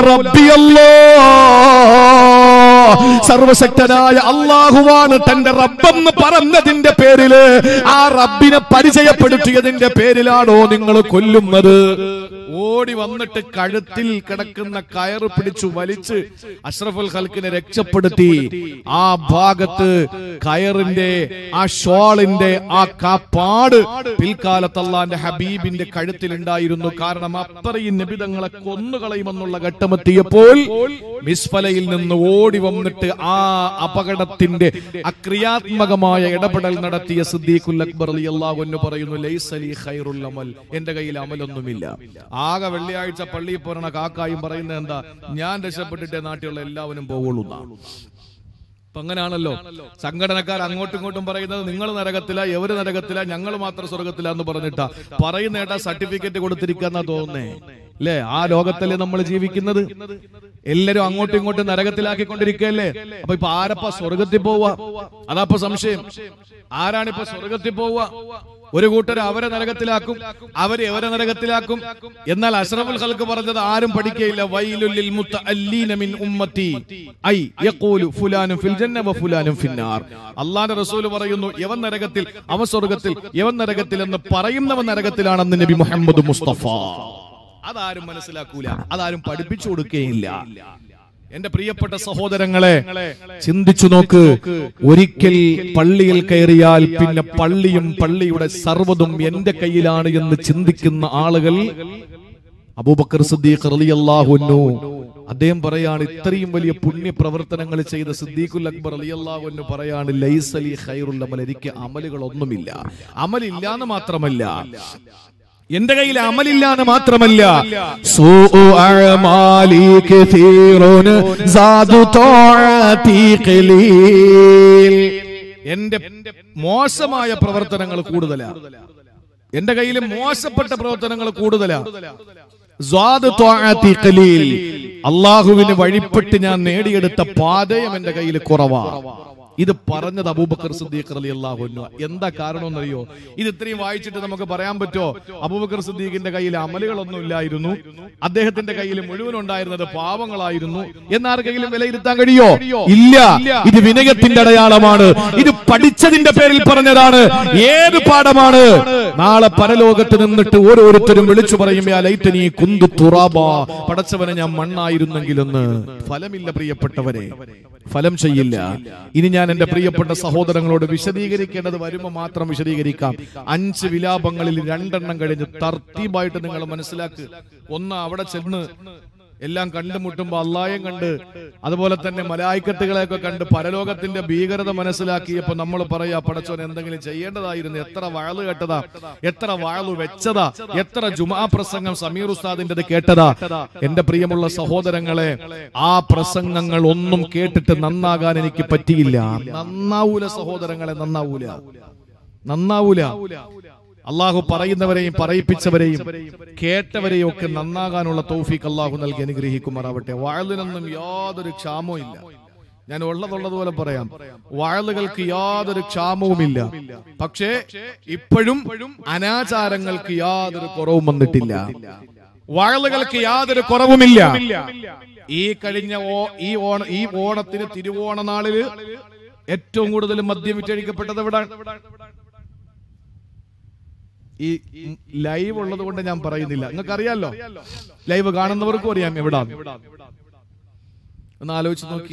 റബ്ബിയല്ലാഹ് സർവശക്തനായ അള്ളാഹുവാണ് തന്റെ റബ്ബെന്ന് പറഞ്ഞതിന്റെ പേരില് ആ റബ്ബിനെ പരിചയപ്പെടുത്തിയതിന്റെ പേരിലാണോ നിങ്ങൾ കൊല്ലുന്നത് ഓടി വന്നിട്ട് കഴുത്തിൽ കിടക്കുന്ന കയറ് പിടിച്ചു വലിച്ച് അഷ്റഫുൽ ഖൽക്കിനെ രക്ഷപ്പെടുത്തി ആ ഭാഗത്ത് കയറിന്റെ ആ ഷോളിന്റെ ആ കാപ്പാട് പിൽക്കാലത്ത് അള്ളാന്റെ ഹബീബിന്റെ കഴുത്തിൽ ഉണ്ടായിരുന്നു കാരണം അത്രയും നിബിതങ്ങളെ കൊന്നുകളയുമെന്നുള്ള ഘട്ടമെത്തിയപ്പോൾ മിസ്ഫലയിൽ നിന്ന് ഓടി വന്ന് വന്നിട്ട് ആ അപകടത്തിന്റെ അക്രിയാത്മകമായ ഇടപെടൽ നടത്തിയ സിദ്ദീഖുൽ അക്ബർ അലി അള്ളാഹു പറയുന്നു ലൈസലി ഖൈറുൽ അമൽ എന്റെ കയ്യിൽ അമലൊന്നുമില്ല ആകെ വെള്ളിയാഴ്ച പള്ളിയിൽ പോരണ കാക്കായും പറയുന്നത് എന്താ ഞാൻ രക്ഷപ്പെട്ടിട്ടേ നാട്ടിലുള്ള എല്ലാവരും പോവുള്ളൂ എന്നാണ് അപ്പൊ അങ്ങനെയാണല്ലോ സംഘടനക്കാർ അങ്ങോട്ടും ഇങ്ങോട്ടും പറയുന്നത് നിങ്ങൾ നരകത്തില എവര് നരകത്തില ഞങ്ങൾ മാത്രം സ്വർഗത്തില എന്ന് പറഞ്ഞിട്ടാ പറയുന്ന ഏട്ടാ സർട്ടിഫിക്കറ്റ് കൊടുത്തിരിക്കാന്നാ തോന്നുന്നേ അല്ലേ ആ ലോകത്തല്ലേ നമ്മൾ ജീവിക്കുന്നത് എല്ലാരും അങ്ങോട്ടും ഇങ്ങോട്ടും നരകത്തിലാക്കിക്കൊണ്ടിരിക്കുകയല്ലേ അപ്പൊ ഇപ്പൊ ആരപ്പ സ്വർഗത്തിൽ പോവുക അതാപ്പൊ സംശയം ആരാണിപ്പോ സ്വർഗത്തിൽ പോവുക ഒരു കൂട്ടർ അവരെ നരകത്തിലാക്കും അവരെ എവരെ നരകത്തിലാക്കും എന്നാൽ അഷ്റഫുൽ ഖൽക്ക് പറഞ്ഞത് ആരും പഠിക്കയില്ല വൈലുല്ലിൽ മുത്തഅല്ലീന മിൻ ഉമ്മത്തി ഐ യഖൂലു ഫുലാനും ഫിൽ ജന്ന വ ഫുലാനും ഫിന്നാർ അല്ലാഹുവിന്റെ റസൂൽ പറയുന്നു യവൻ നരകത്തിൽ അവൻ സ്വർഗത്തിൽ യവൻ നരകത്തിൽ എന്ന് പറയുന്നവൻ നരകത്തിലാണെന്ന് നബി മുഹമ്മദ് മുസ്തഫ അതാരും മനസ്സിലാക്കൂല അതാരും പഠിപ്പിച്ചു കൊടുക്കുകയില്ല എന്റെ പ്രിയപ്പെട്ട സഹോദരങ്ങളെ ചിന്തിച്ചു നോക്ക് ഒരിക്കൽ പള്ളിയിൽ കയറിയാൽ പിന്നെ പള്ളിയും പള്ളിയുടെ സർവ്വതും എന്റെ കയ്യിലാണ് എന്ന് ചിന്തിക്കുന്ന ആളുകൾ അബൂബക്കർ സിദ്ദീഖ് റളിയല്ലാഹു അൻഹു അദ്ദേഹം പറയാണ് ഇത്രയും വലിയ പുണ്യ പ്രവർത്തനങ്ങൾ ചെയ്ത സിദ്ദീഖുൽ അക്ബർ റളിയല്ലാഹു അൻഹു പറയാണ് ലൈസലി ഖൈറുൽ അമൽ എനിക്ക് അമലുകളൊന്നുമില്ല അമലില്ല എന്ന് മാത്രമല്ല എന്റെ കയ്യിൽ അമലില്ലാന്ന് മാത്രമല്ല سوء أعمالي كثير زاد طاعتي قليل എന്റെ മോശമായ പ്രവർത്തനങ്ങൾ കൂടുതലാ എന്റെ കയ്യിൽ മോശപ്പെട്ട പ്രവർത്തനങ്ങൾ കൂടുതലാ സ്വാദ് ത്വാഅത്തി ഖലീൽ. അള്ളാഹുവിന് വഴിപ്പെട്ട് ഞാൻ നേടിയെടുത്ത പാതയം എന്റെ കയ്യിൽ കുറവാ ഇത് പറഞ്ഞത് അബൂബക്കർ സിദ്ദീഖ് അലി അള്ളാഹു എന്താ കാരണം എന്നറിയോ ഇത് ഇത്രയും വായിച്ചിട്ട് നമുക്ക് പറയാൻ പറ്റോ അബൂബക്കർ സിദ്ദീഖിന്റെ കയ്യിൽ അമലുകളൊന്നും ഇല്ലായിരുന്നു അദ്ദേഹത്തിന്റെ കയ്യിൽ മുഴുവൻ ഉണ്ടായിരുന്നത് പാവങ്ങളായിരുന്നു എന്നാർക്കെങ്കിലും വിലയിരുത്താൻ കഴിയോ ഇല്ല ഇത് വിനയത്തിന്റെ അടയാളമാണ് ഇത് പഠിച്ചതിന്റെ പേരിൽ പറഞ്ഞതാണ് ഏത് പാഠമാണ് നാളെ പരലോകത്ത് നിന്നിട്ട് ഓരോരുത്തരും വിളിച്ചു പറയും "യാ ലൈറ്റനീ കുന്തു തുറാബാ പടച്ചവനെ ഞാൻ മണ്ണായിരുന്നെങ്കിലെന്ന് ഫലമില്ല പ്രിയപ്പെട്ടവരെ ഫലം ചെയ്യില്ല ഇനി ഞാൻ എന്റെ പ്രിയപ്പെട്ട സഹോദരങ്ങളോട് വിശദീകരിക്കേണ്ടത് വരുമ്പോൾ മാത്രം വിശദീകരിക്കാം അഞ്ച് വിലാപങ്ങളിൽ രണ്ടെണ്ണം കഴിഞ്ഞ് തർത്തീബായിട്ട് നിങ്ങൾ മനസ്സിലാക്ക് ഒന്ന് അവിടെ ചെന്ന് എല്ലാം കണ്ടുമുട്ടുമ്പോ അള്ളായം കണ്ട് അതുപോലെ തന്നെ മലായിക്കത്തുകളെയൊക്കെ കണ്ട് പരലോകത്തിന്റെ ഭീകരത മനസ്സിലാക്കിയപ്പോ നമ്മൾ പറയാ പടച്ചോൻ എന്തെങ്കിലും ചെയ്യേണ്ടതായിരുന്നു എത്ര വാള് കേട്ടതാ എത്ര വാളു വെച്ചതാ എത്ര ജുമാ പ്രസംഗം സമീർ ഉസ്താദിന്റെത് കേട്ടതാ എന്റെ പ്രിയമുള്ള സഹോദരങ്ങളെ ആ പ്രസംഗങ്ങൾ ഒന്നും കേട്ടിട്ട് നന്നാകാൻ എനിക്ക് പറ്റിയില്ല നന്നാവൂല സഹോദരങ്ങളെ നന്നാവൂല നന്നാവൂല അള്ളാഹു പറയുന്നവരെയും പറയിപ്പിച്ചവരെയും കേട്ടവരെയും ഒക്കെ നന്നാകാനുള്ള തൗഫീഖ് അള്ളാഹു നൽകി അനുഗ്രഹിക്കുമാറാവട്ടെ വാഴലിനൊന്നും യാതൊരു ക്ഷാമവും ഇല്ല ഞാൻ ഉള്ളതുള്ളതുപോലെ പറയാം വാഴലുകൾക്ക് യാതൊരു ക്ഷാമവുമില്ല പക്ഷേ ഇപ്പോഴും അനാചാരങ്ങൾക്ക് യാതൊരു കുറവും വന്നിട്ടില്ല വാഴലുകൾക്ക് യാതൊരു കുറവുമില്ല ഈ കഴിഞ്ഞ ഓ ഈ ഓണ ഈ ഓണത്തിന് തിരുവോണ നാളില് ഏറ്റവും കൂടുതൽ മദ്യം വിറ്റഴിക്കപ്പെട്ടത് എവിടെ ഈ ലൈവ് ഉള്ളത് കൊണ്ട് ഞാൻ പറയുന്നില്ല നിങ്ങൾക്ക് അറിയാലോ ലൈവ് കാണുന്നവർക്കും അറിയാം എവിടാ ഒന്ന് ആലോചിച്ച് നോക്കി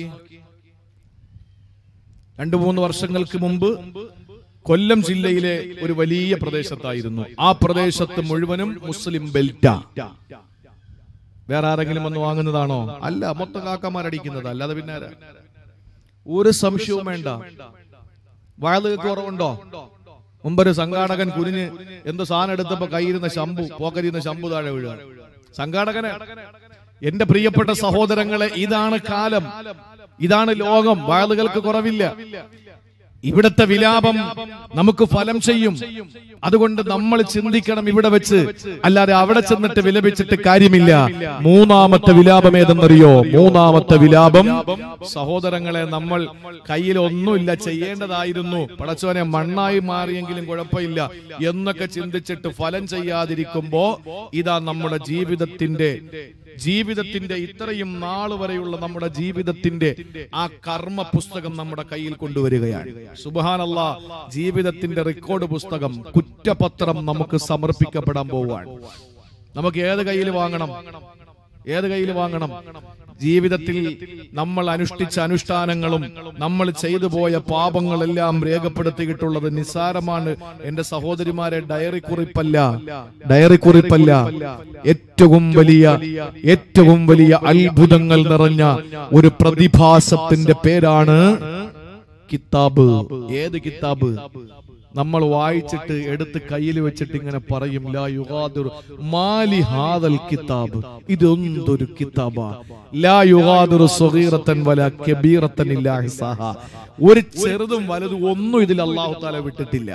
രണ്ടു മൂന്ന് വർഷങ്ങൾക്ക് മുമ്പ് കൊല്ലം ജില്ലയിലെ ഒരു വലിയ പ്രദേശത്തായിരുന്നു ആ പ്രദേശത്ത് മുഴുവനും മുസ്ലിം ബെൽറ്റ വേറെ ആരെങ്കിലും വന്ന് വാങ്ങുന്നതാണോ അല്ല മൊത്തം കാക്കമാരടിക്കുന്നത് അല്ലാതെ പിന്നെ ആരാ? ഒരു സംശയവും വേണ്ട വാഴകൾക്ക് കുറവുണ്ടോ മുമ്പൊരു സംഘാടകൻ കുനിഞ്ഞ് എന്ത് സാധനം എടുത്തപ്പോ കയ്യിരുന്ന ശംഭു പോക്കരിയുന്ന ശംഭു താഴെ വീഴുക സംഘാടകന് എന്റെ പ്രിയപ്പെട്ട സഹോദരങ്ങളെ ഇതാണ് കാലം ഇതാണ് ലോകം വാളുകൾക്ക് കുറവില്ല ഇവിടത്തെ വിലാപം നമുക്ക് ഫലം ചെയ്യും അതുകൊണ്ട് നമ്മൾ ചിന്തിക്കണം ഇവിടെ വെച്ച് അല്ലാതെ അവിടെ ചെന്നിട്ട് വിലപിച്ചിട്ട് കാര്യമില്ല മൂന്നാമത്തെ വിലാപം ഏതെന്നറിയോ മൂന്നാമത്തെ വിലാപം സഹോദരങ്ങളെ നമ്മൾ കയ്യിൽ ഒന്നുമില്ല ചെയ്യേണ്ടതായിരുന്നു പടച്ചോനെ മണ്ണായി മാറിയെങ്കിലും കുഴപ്പമില്ല എന്നൊക്കെ ചിന്തിച്ചിട്ട് ഫലം ചെയ്യാതിരിക്കുമ്പോ ഇതാ നമ്മുടെ ജീവിതത്തിന്റെ ജീവിതത്തിന്റെ ഇത്രയും നാൾ വരെയുള്ള നമ്മുടെ ജീവിതത്തിന്റെ ആ കർമ്മ പുസ്തകം നമ്മുടെ കയ്യിൽ കൊണ്ടുവരികയാണ് സുബാനല്ല ജീവിതത്തിന്റെ റെക്കോർഡ് പുസ്തകം കുറ്റപത്രം നമുക്ക് സമർപ്പിക്കപ്പെടാൻ പോവുകയാണ് നമുക്ക് ഏത് കയ്യിൽ വാങ്ങണം ഏത് കയ്യിൽ വാങ്ങണം ജീവിതത്തിൽ നമ്മൾ അനുഷ്ഠിച്ച അനുഷ്ഠാനങ്ങളും നമ്മൾ ചെയ്തു പോയ പാപങ്ങളെല്ലാം രേഖപ്പെടുത്തിയിട്ടുള്ളത് നിസ്സാരമാണ് എന്റെ സഹോദരിമാരെ ഡയറി കുറിപ്പല്ല ഡയറി കുറിപ്പല്ല ഏറ്റവും വലിയ ഏറ്റവും വലിയ അത്ഭുതങ്ങൾ നിറഞ്ഞ ഒരു പ്രതിഭാസത്തിന്റെ പേരാണ് കിതാബ് ഏത് കിതാബ് നമ്മൾ വായിച്ചിട്ട് എടുത്ത് കയ്യിൽ വെച്ചിട്ട് ഇങ്ങനെ പറയും ലാ യുഗാദിറു മാലി ഹാദൽ കിതാബ് ഇതൊന്തൊരു കിതാബാ ലാ യുഗാദിറു സ്വഗീറത്തൻ വല കബീറത്തൻ ഇല്ലാ ഹിസാഹ ഒരു ചെറുതും വലുതും ഒന്നും ഇതിൽ അള്ളാഹു താല വിട്ടിട്ടില്ല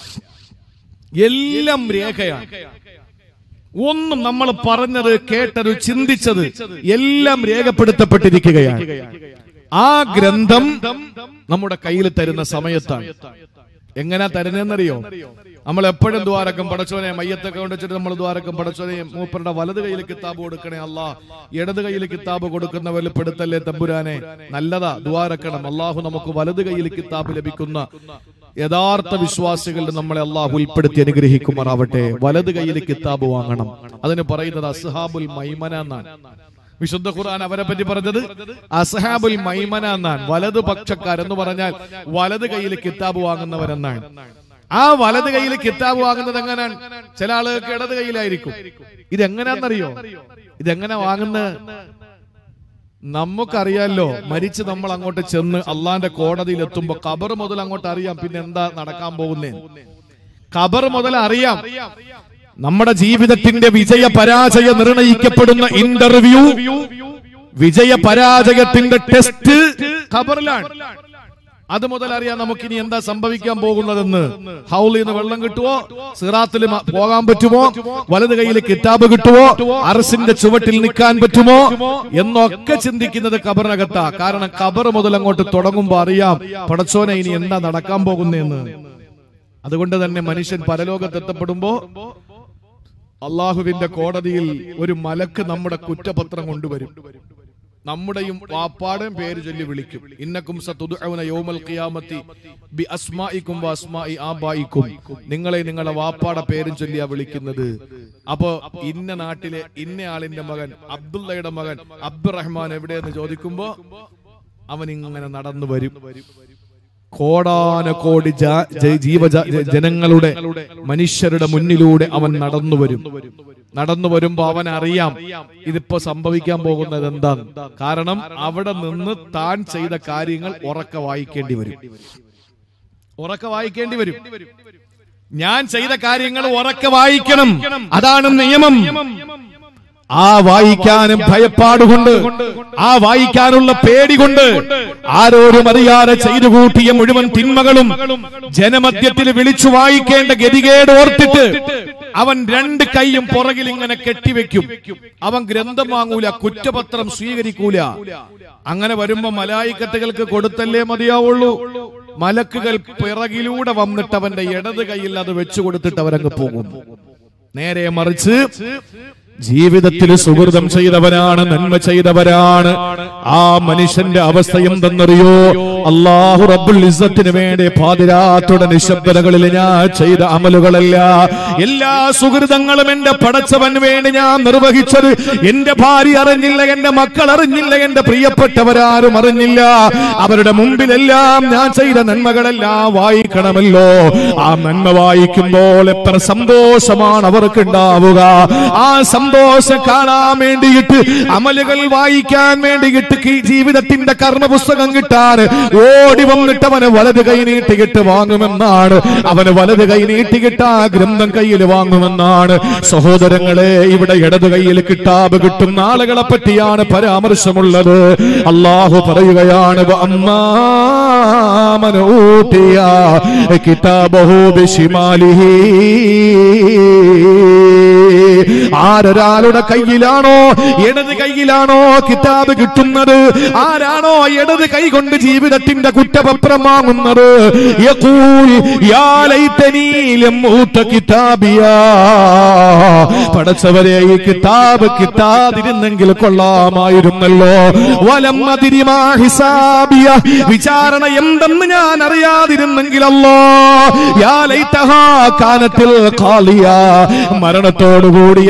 എല്ലാം രേഖയാണ് ഒന്നും നമ്മൾ പറഞ്ഞത് കേട്ടത് ചിന്തിച്ചത് എല്ലാം രേഖപ്പെടുത്തപ്പെട്ടിരിക്കുകയാണ് ആ ഗ്രന്ഥം നമ്മുടെ കയ്യിൽ തരുന്ന സമയത്താണ് എങ്ങനാ തരുന്നതെന്നറിയോ നമ്മൾ എപ്പോഴും ദ്വാരക്കും പടച്ചോനെ മയ്യത്തൊക്കെ കൊണ്ടുവച്ചിട്ട് നമ്മൾ ദ്വാരക്കും പടച്ചോനെ മൂപ്പരുടെ വലത് കയ്യിൽ കിതാബ് കൊടുക്കണേ അല്ല ഇടത് കയ്യിൽ കിതാബ് കൊടുക്കുന്നവരിൽ പെടുത്തല്ലേ തമ്പുരാനെ നല്ലതാ ദ്വാരക്കണം അള്ളാഹു നമുക്ക് വലത് കയ്യിൽ കിതാബ് ലഭിക്കുന്ന യഥാർത്ഥ വിശ്വാസികളിൽ നമ്മളെ അള്ളാഹു ഉൾപ്പെടുത്തി അനുഗ്രഹിക്കുമാറാവട്ടെ വലത് കയ്യിൽ കിതാബ് വാങ്ങണം അതിന് പറയുന്നത് അസ്ഹാബുൽ മൈമന എന്നാണ് വിശുദ്ധ ഖുർആൻ അവരെ പറ്റി പറഞ്ഞത് അസഹാബുൽ മൈമന എന്നാണ് വലത് പക്ഷക്കാരെന്ന് പറഞ്ഞാൽ വലത് കയ്യിൽ കിതാബ് വാങ്ങുന്നവരെന്നാണ് ആ വലത് കയ്യിൽ കിതാബ് വാങ്ങുന്നത് എങ്ങനെയാണ് ചില ആളുകൾക്ക് ഇടത് കയ്യിലായിരിക്കും ഇതെങ്ങനെയാണെന്നറിയോ ഇതെങ്ങനെ വാങ്ങുന്ന നമുക്കറിയാലോ മരിച്ച് നമ്മൾ അങ്ങോട്ട് ചെന്ന് അള്ളാന്റെ കോടതിയിൽ എത്തുമ്പോ ഖബർ മുതൽ അങ്ങോട്ട് അറിയാം പിന്നെ എന്താ നടക്കാൻ പോകുന്നേ ഖബർ മുതൽ അറിയാം നമ്മുടെ ജീവിതത്തിന്റെ വിജയ പരാജയ നിർണയിക്കപ്പെടുന്ന ഇന്റർവ്യൂ വിജയ പരാജയത്തിന്റെ ടെസ്റ്റ് ഖബറിലാണ് അത് മുതൽ അറിയാം നമുക്കിനി എന്താ സംഭവിക്കാൻ പോകുന്നതെന്ന് ഹൗലിൽ നിന്ന് വെള്ളം കിട്ടുമോ സിറാത്തിൽ മ- പോകാൻ പറ്റുമോ വലത് കയ്യിൽ കിതാബ് കിട്ടുമോ അറസിന്റെ ചുവട്ടിൽ നിൽക്കാൻ പറ്റുമോ എന്നൊക്കെ ചിന്തിക്കുന്നത് ഖബറിനകത്താ കാരണം ഖബർ മുതൽ അങ്ങോട്ട് തുടങ്ങുമ്പോ അറിയാം പടച്ചോനെ ഇനി എന്താ നടക്കാൻ പോകുന്നതെന്ന് അതുകൊണ്ട് തന്നെ മനുഷ്യൻ പരലോകത്തെത്തപ്പെടുമ്പോ അള്ളാഹുവിന്റെ കോടതിയിൽ ഒരു മലക്ക് നമ്മുടെ കുറ്റപത്രം കൊണ്ടുവരും നമ്മുടെയും വാപ്പാടെയും പേര് ചൊല്ലി വിളിക്കും ഇന്നക്കും സതുദഉന യൗമൽ ഖിയാമത്തി ബി അസ്മാഇക്കും വ അസ്മാഇ ആബായിക്കും നിങ്ങളെ നിങ്ങളുടെ വാപ്പാടെ പേരും ചൊല്ലിയാ വിളിക്കുന്നത് അപ്പോ ഇന്ന നാട്ടിലെ ഇന്ന ആളിന്റെ മകൻ അബ്ദുള്ളയുടെ മകൻ അബ്ദുറഹ്മാൻ എവിടെയെന്ന് ചോദിക്കുമ്പോ അവൻ ഇങ്ങനെ നടന്നു വരും കോടാനകോടി ജാ- ജ- ജീവജ ജ- ജനങ്ങളുടെ മനുഷ്യരുടെ മുന്നിലൂടെ അവൻ നടന്നു വരും നടന്നു വരുമ്പോ അവൻ അറിയാം ഇതിപ്പോ സംഭവിക്കാൻ പോകുന്നത് എന്താണ് കാരണം അവിടെ നിന്ന് താൻ ചെയ്ത കാര്യങ്ങൾ ഉറക്കെ വായിക്കേണ്ടി വരും ഉറക്കെ വായിക്കേണ്ടി വരും ഞാൻ ചെയ്ത കാര്യങ്ങൾ ഉറക്കെ വായിക്കണം അതാണ് നിയമം ആ വായിക്കാനും ഭയപ്പാടുകൊണ്ട് ആ വായിക്കാനുള്ള പേടി കൊണ്ട് ആരോരും അറിയാതെ ചെയ്തു കൂട്ടിയ മുഴുവൻ തിന്മകളും ജനമധ്യത്തിൽ വിളിച്ചു വായിക്കേണ്ട ഗതികേട് ഓർത്തിട്ട് അവൻ രണ്ട് കൈയും പുറകിൽ ഇങ്ങനെ കെട്ടിവെക്കും അവൻ ഗ്രന്ഥം വാങ്ങൂല കുറ്റപത്രം സ്വീകരിക്കൂല അങ്ങനെ വരുമ്പോ മലായിക്കത്തുകൾക്ക് കൊടുത്തല്ലേ മതിയാവുള്ളൂ മലക്കുകൾ പിറകിലൂടെ വന്നിട്ട് അവന്റെ ഇടത് കൈയിൽ അത് വെച്ചു കൊടുത്തിട്ട് അവരങ്ങ് പോകും നേരെ മറിച്ച് ജീവിതത്തിൽ സുഹൃതം ചെയ്തവരാണ് നന്മ ചെയ്തവരാണ് ആ മനുഷ്യന്റെ അവസ്ഥ എന്തെന്നറിയോ അള്ളാഹു റബ്ബുൽ ഇസ്സത്തിന് വേണ്ടി പാതിരാത്തോടെ നിശബ്ദതകളിൽ ഞാൻ ചെയ്ത അമലുകളല്ല എല്ലാ സുഹൃതങ്ങളും എന്റെ പടച്ചവന് വേണ്ടി ഞാൻ നിർവഹിച്ചത് എന്റെ ഭാര്യ അറിഞ്ഞില്ല എന്റെ മക്കൾ അറിഞ്ഞില്ല എന്റെ പ്രിയപ്പെട്ടവരാരും അറിഞ്ഞില്ല അവരുടെ മുമ്പിലെല്ലാം ഞാൻ ചെയ്ത നന്മകളെല്ലാം വായിക്കണമല്ലോ ആ നന്മ വായിക്കുമ്പോൾ എത്ര സന്തോഷമാണ് അവർക്ക് ഉണ്ടാവുക ആ സന്തോഷം കാണാൻ വേണ്ടിയിട്ട് അമലുകൾ വായിക്കാൻ വേണ്ടിയിട്ട് ഈ ജീവിതത്തിന്റെ കർമ്മ പുസ്തകം കിട്ടാൻ ഓടി വന്നിട്ട് അവന് വലത് കൈ നീട്ടിയിട്ട് വാങ്ങുമെന്നാണ് അവന് വലത് കൈ നീട്ടിയിട്ട് ആ ഗ്രന്ഥം കയ്യിൽ വാങ്ങുമെന്നാണ് സഹോദരങ്ങളെ ഇവിടെ ഇടത് കയ്യിൽ കിട്ടാബ് കിട്ടുന്ന ആളുകളെ പറ്റിയാണ് പരാമർശമുള്ളത് അള്ളാഹു പറയുകയാണ് "വ അമ്മാ മൻ ഊതിയ കിതാബഹു ബിശിമാലിഹി ആരൊരാളുടെ കയ്യിലാണോ ഇടത് കയ്യിലാണോ കിതാബ് കിട്ടുന്നത് ആരാണോ ഇടത് കൈ കൊണ്ട് ജീവിതത്തിന്റെ കുറ്റപത്രം വാങ്ങുന്നത് യഖൂൽ യാ ലൈതനീ ലം ഊത കിതാബിയാ പടച്ചവരെ ഈ കിതാബ് കിട്ടാതിരുന്നെങ്കിൽ കൊള്ളാമായിരുന്നല്ലോ വലം അതിരിമാ ഹിസാബിയ വിചാരണ എന്തെന്ന് ഞാൻ അറിയാതിരുന്നെങ്കിലല്ലോ യാ ലൈതഹാ കാനത്തിൽ ഖാലിയ മരണത്തോടുകൂടി എല്ലാ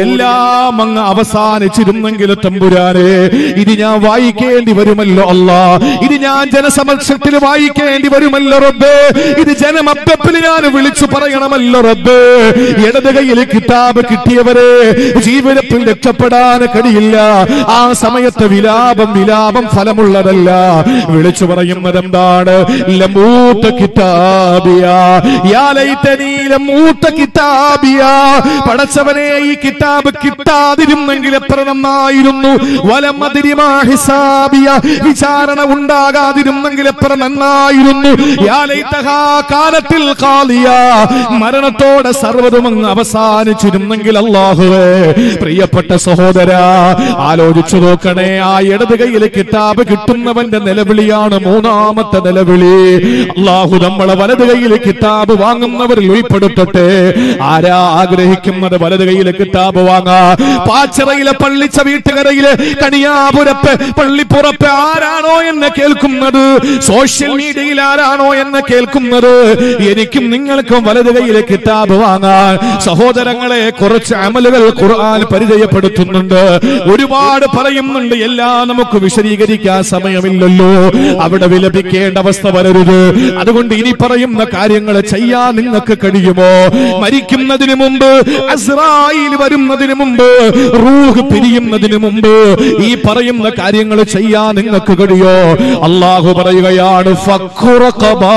എല്ലാം അങ്ങ് അവസാനിച്ചിരുന്നെങ്കിൽ തമ്പുരാനെ ഇത് ഞാൻ വായിക്കേണ്ടി വരുമല്ലോ അല്ല ഇത് ഞാൻ ജനസമക്ഷത്തിൽ വായിക്കേണ്ടി വരുമല്ലോ റബ്ബേ ഇത് ജനമപ്പത്തിൽ ഞാൻ വിളിച്ചു പറയണമല്ലോ റബ്ബേ ഇടത് കയ്യിൽ കിതാബ് കിട്ടിയവരെ ജീവിതത്തിൽ രക്ഷപ്പെടാൻ കഴിയില്ല ആ സമയത്ത് വിലാപം വിലാപം ഫലമുള്ളതല്ല വിളിച്ചു പറയുന്നത് എന്താണ് ലമൂത്ത കിതാബിയ യാ ലൈതനീ ലമൂത്ത കിതാബിയ പടച്ചവനെ ഈ കിതാബ് കിട്ടാതിരുന്നെങ്കിൽ എത്ര നന്നായിരുന്നു വലമതിരിമാ ഹിസാബിയ വിചാരണ ഉണ്ടാകാതിരുന്നെങ്കിൽ എത്ര നന്നായിരുന്നു യാ ലൈതഹാ കാലത്തിൽ ഖാലിയ മരണത്തോടെ സർവ്വതും അങ്ങ് അവസാനിച്ചിരുന്നെങ്കിൽ അല്ലാഹുവേ പ്രിയപ്പെട്ട സഹോദര ആലോചിച്ചു നോക്കണേ ആ ഇടത് കയ്യിൽ കിതാബ് കിട്ടുന്നവന്റെ നിലവിളിയാണ് മൂന്നാമത്തെ നിലവിളി അള്ളാഹു നമ്മളെ വലത് കയ്യിൽ കിതാബ് വാങ്ങുന്നവരിൽ ഉൾപ്പെടുത്തട്ടെ ആരാ ആഗ്രഹിക്കുന്നത് വലത് കയ്യിൽ കിതാബ് വാങ്ങാ പാച്ചിറയിലെ പള്ളിച്ച വീട്ടുകരയിലെ കണിയാപുരപ്പ് പള്ളിപ്പുറപ്പ് ആരാണോ എന്നെ കേൾക്കുന്നത് സോഷ്യൽ മീഡിയയിൽ ആരാണോ എന്നെ കേൾക്കുന്നത് എനിക്കും നിങ്ങൾക്കും വലത് കയ്യിലെ കിതാബ് വാങ്ങാൻ സഹോദരങ്ങളെ കുറച്ച് അമലുകൾ ഖുർആൻ പരിചയപ്പെടുത്തുന്നുണ്ട് ഒരുപാട് പറയുന്നുണ്ട് എല്ലാം നമുക്ക് വിശദീകരിക്കാൻ സമയമില്ലല്ലോ അവിടെ വിലപിക്കേണ്ട അവസ്ഥ വരരുത് അതുകൊണ്ട് ഇനി പറയുന്ന കാര്യങ്ങൾ ചെയ്യാൻ നിങ്ങൾക്ക് കഴിയുമോ മരിക്കുന്നതിന് മുമ്പ് അസ്രായിൽ വരുന്നതിന് മുമ്പ് റൂഹ് പിരിയുന്നതിന് മുമ്പ് ഈ പറയുന്ന കാര്യങ്ങൾ ചെയ്യാൻ നിങ്ങൾക്ക് കഴിയോ അള്ളാഹു പറയുകയാണ് ഫഖുറഖബാ.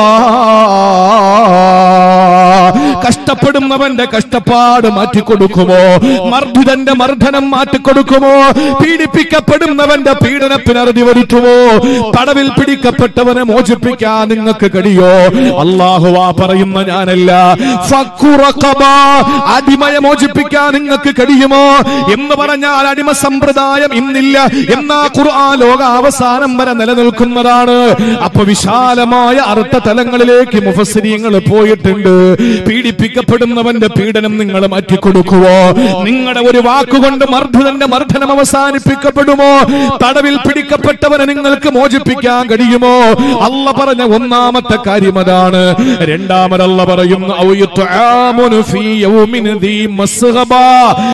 കഷ്ടപ്പെടുന്നവന്റെ കഷ്ടപ്പാട് മാറ്റിക്കൊടുക്കുമോ മർദ്ദിതന്റെ മർദ്ദനം മാറ്റിക്കൊടുക്കുമോ പീഡിപ്പിക്കപ്പെടുന്നവന്റെ പീഡനത്തിന് അറുതി വരുത്തുമോ തടവിൽ പിടിക്കപ്പെട്ടവനെ മോചിപ്പിക്കാൻ നിങ്ങൾക്ക് കഴിയോ അള്ളാഹുവാ പറയുന്ന ഞാനല്ല ഫഖുറഖബ. അടിമയെ മോചിപ്പിക്കാൻ നിങ്ങൾക്ക് കഴിയുമോ എന്ന് പറഞ്ഞാൽ അടിമ സമ്പ്രദായം ഇന്നില്ല എന്നാ ഖുർആൻ ലോക അവസാനം വരെ നിലനിൽക്കുന്നതാണ് അപ്പൊ വിശാലമായ അർത്ഥ തലങ്ങളിലേക്ക് മുഫസ്സിരിയങ്ങൾ പോയിട്ടുണ്ട് പീഡിപ്പിക്കപ്പെടുന്നവന്റെ പീഡനം നിങ്ങൾ മാറ്റിക്കൊടുക്കുവോ നിങ്ങളുടെ ഒരു വാക്കുകൊണ്ട് മർദ്ദന്റെ മർദ്ദനം അവസാനിപ്പിക്കപ്പെടുമോ തടവിൽ പിടിക്കപ്പെട്ടവനെ നിങ്ങൾക്ക് മോചിപ്പിക്കാൻ കഴിയുമോ അല്ല പറഞ്ഞ ഒന്നാമത്തെ കാര്യം അതാണ് രണ്ടാമതല്ല പറയുന്നു ഔ യുത്ആമുനു ഫീ യൗമിൻ ദീ മസ്ഗബ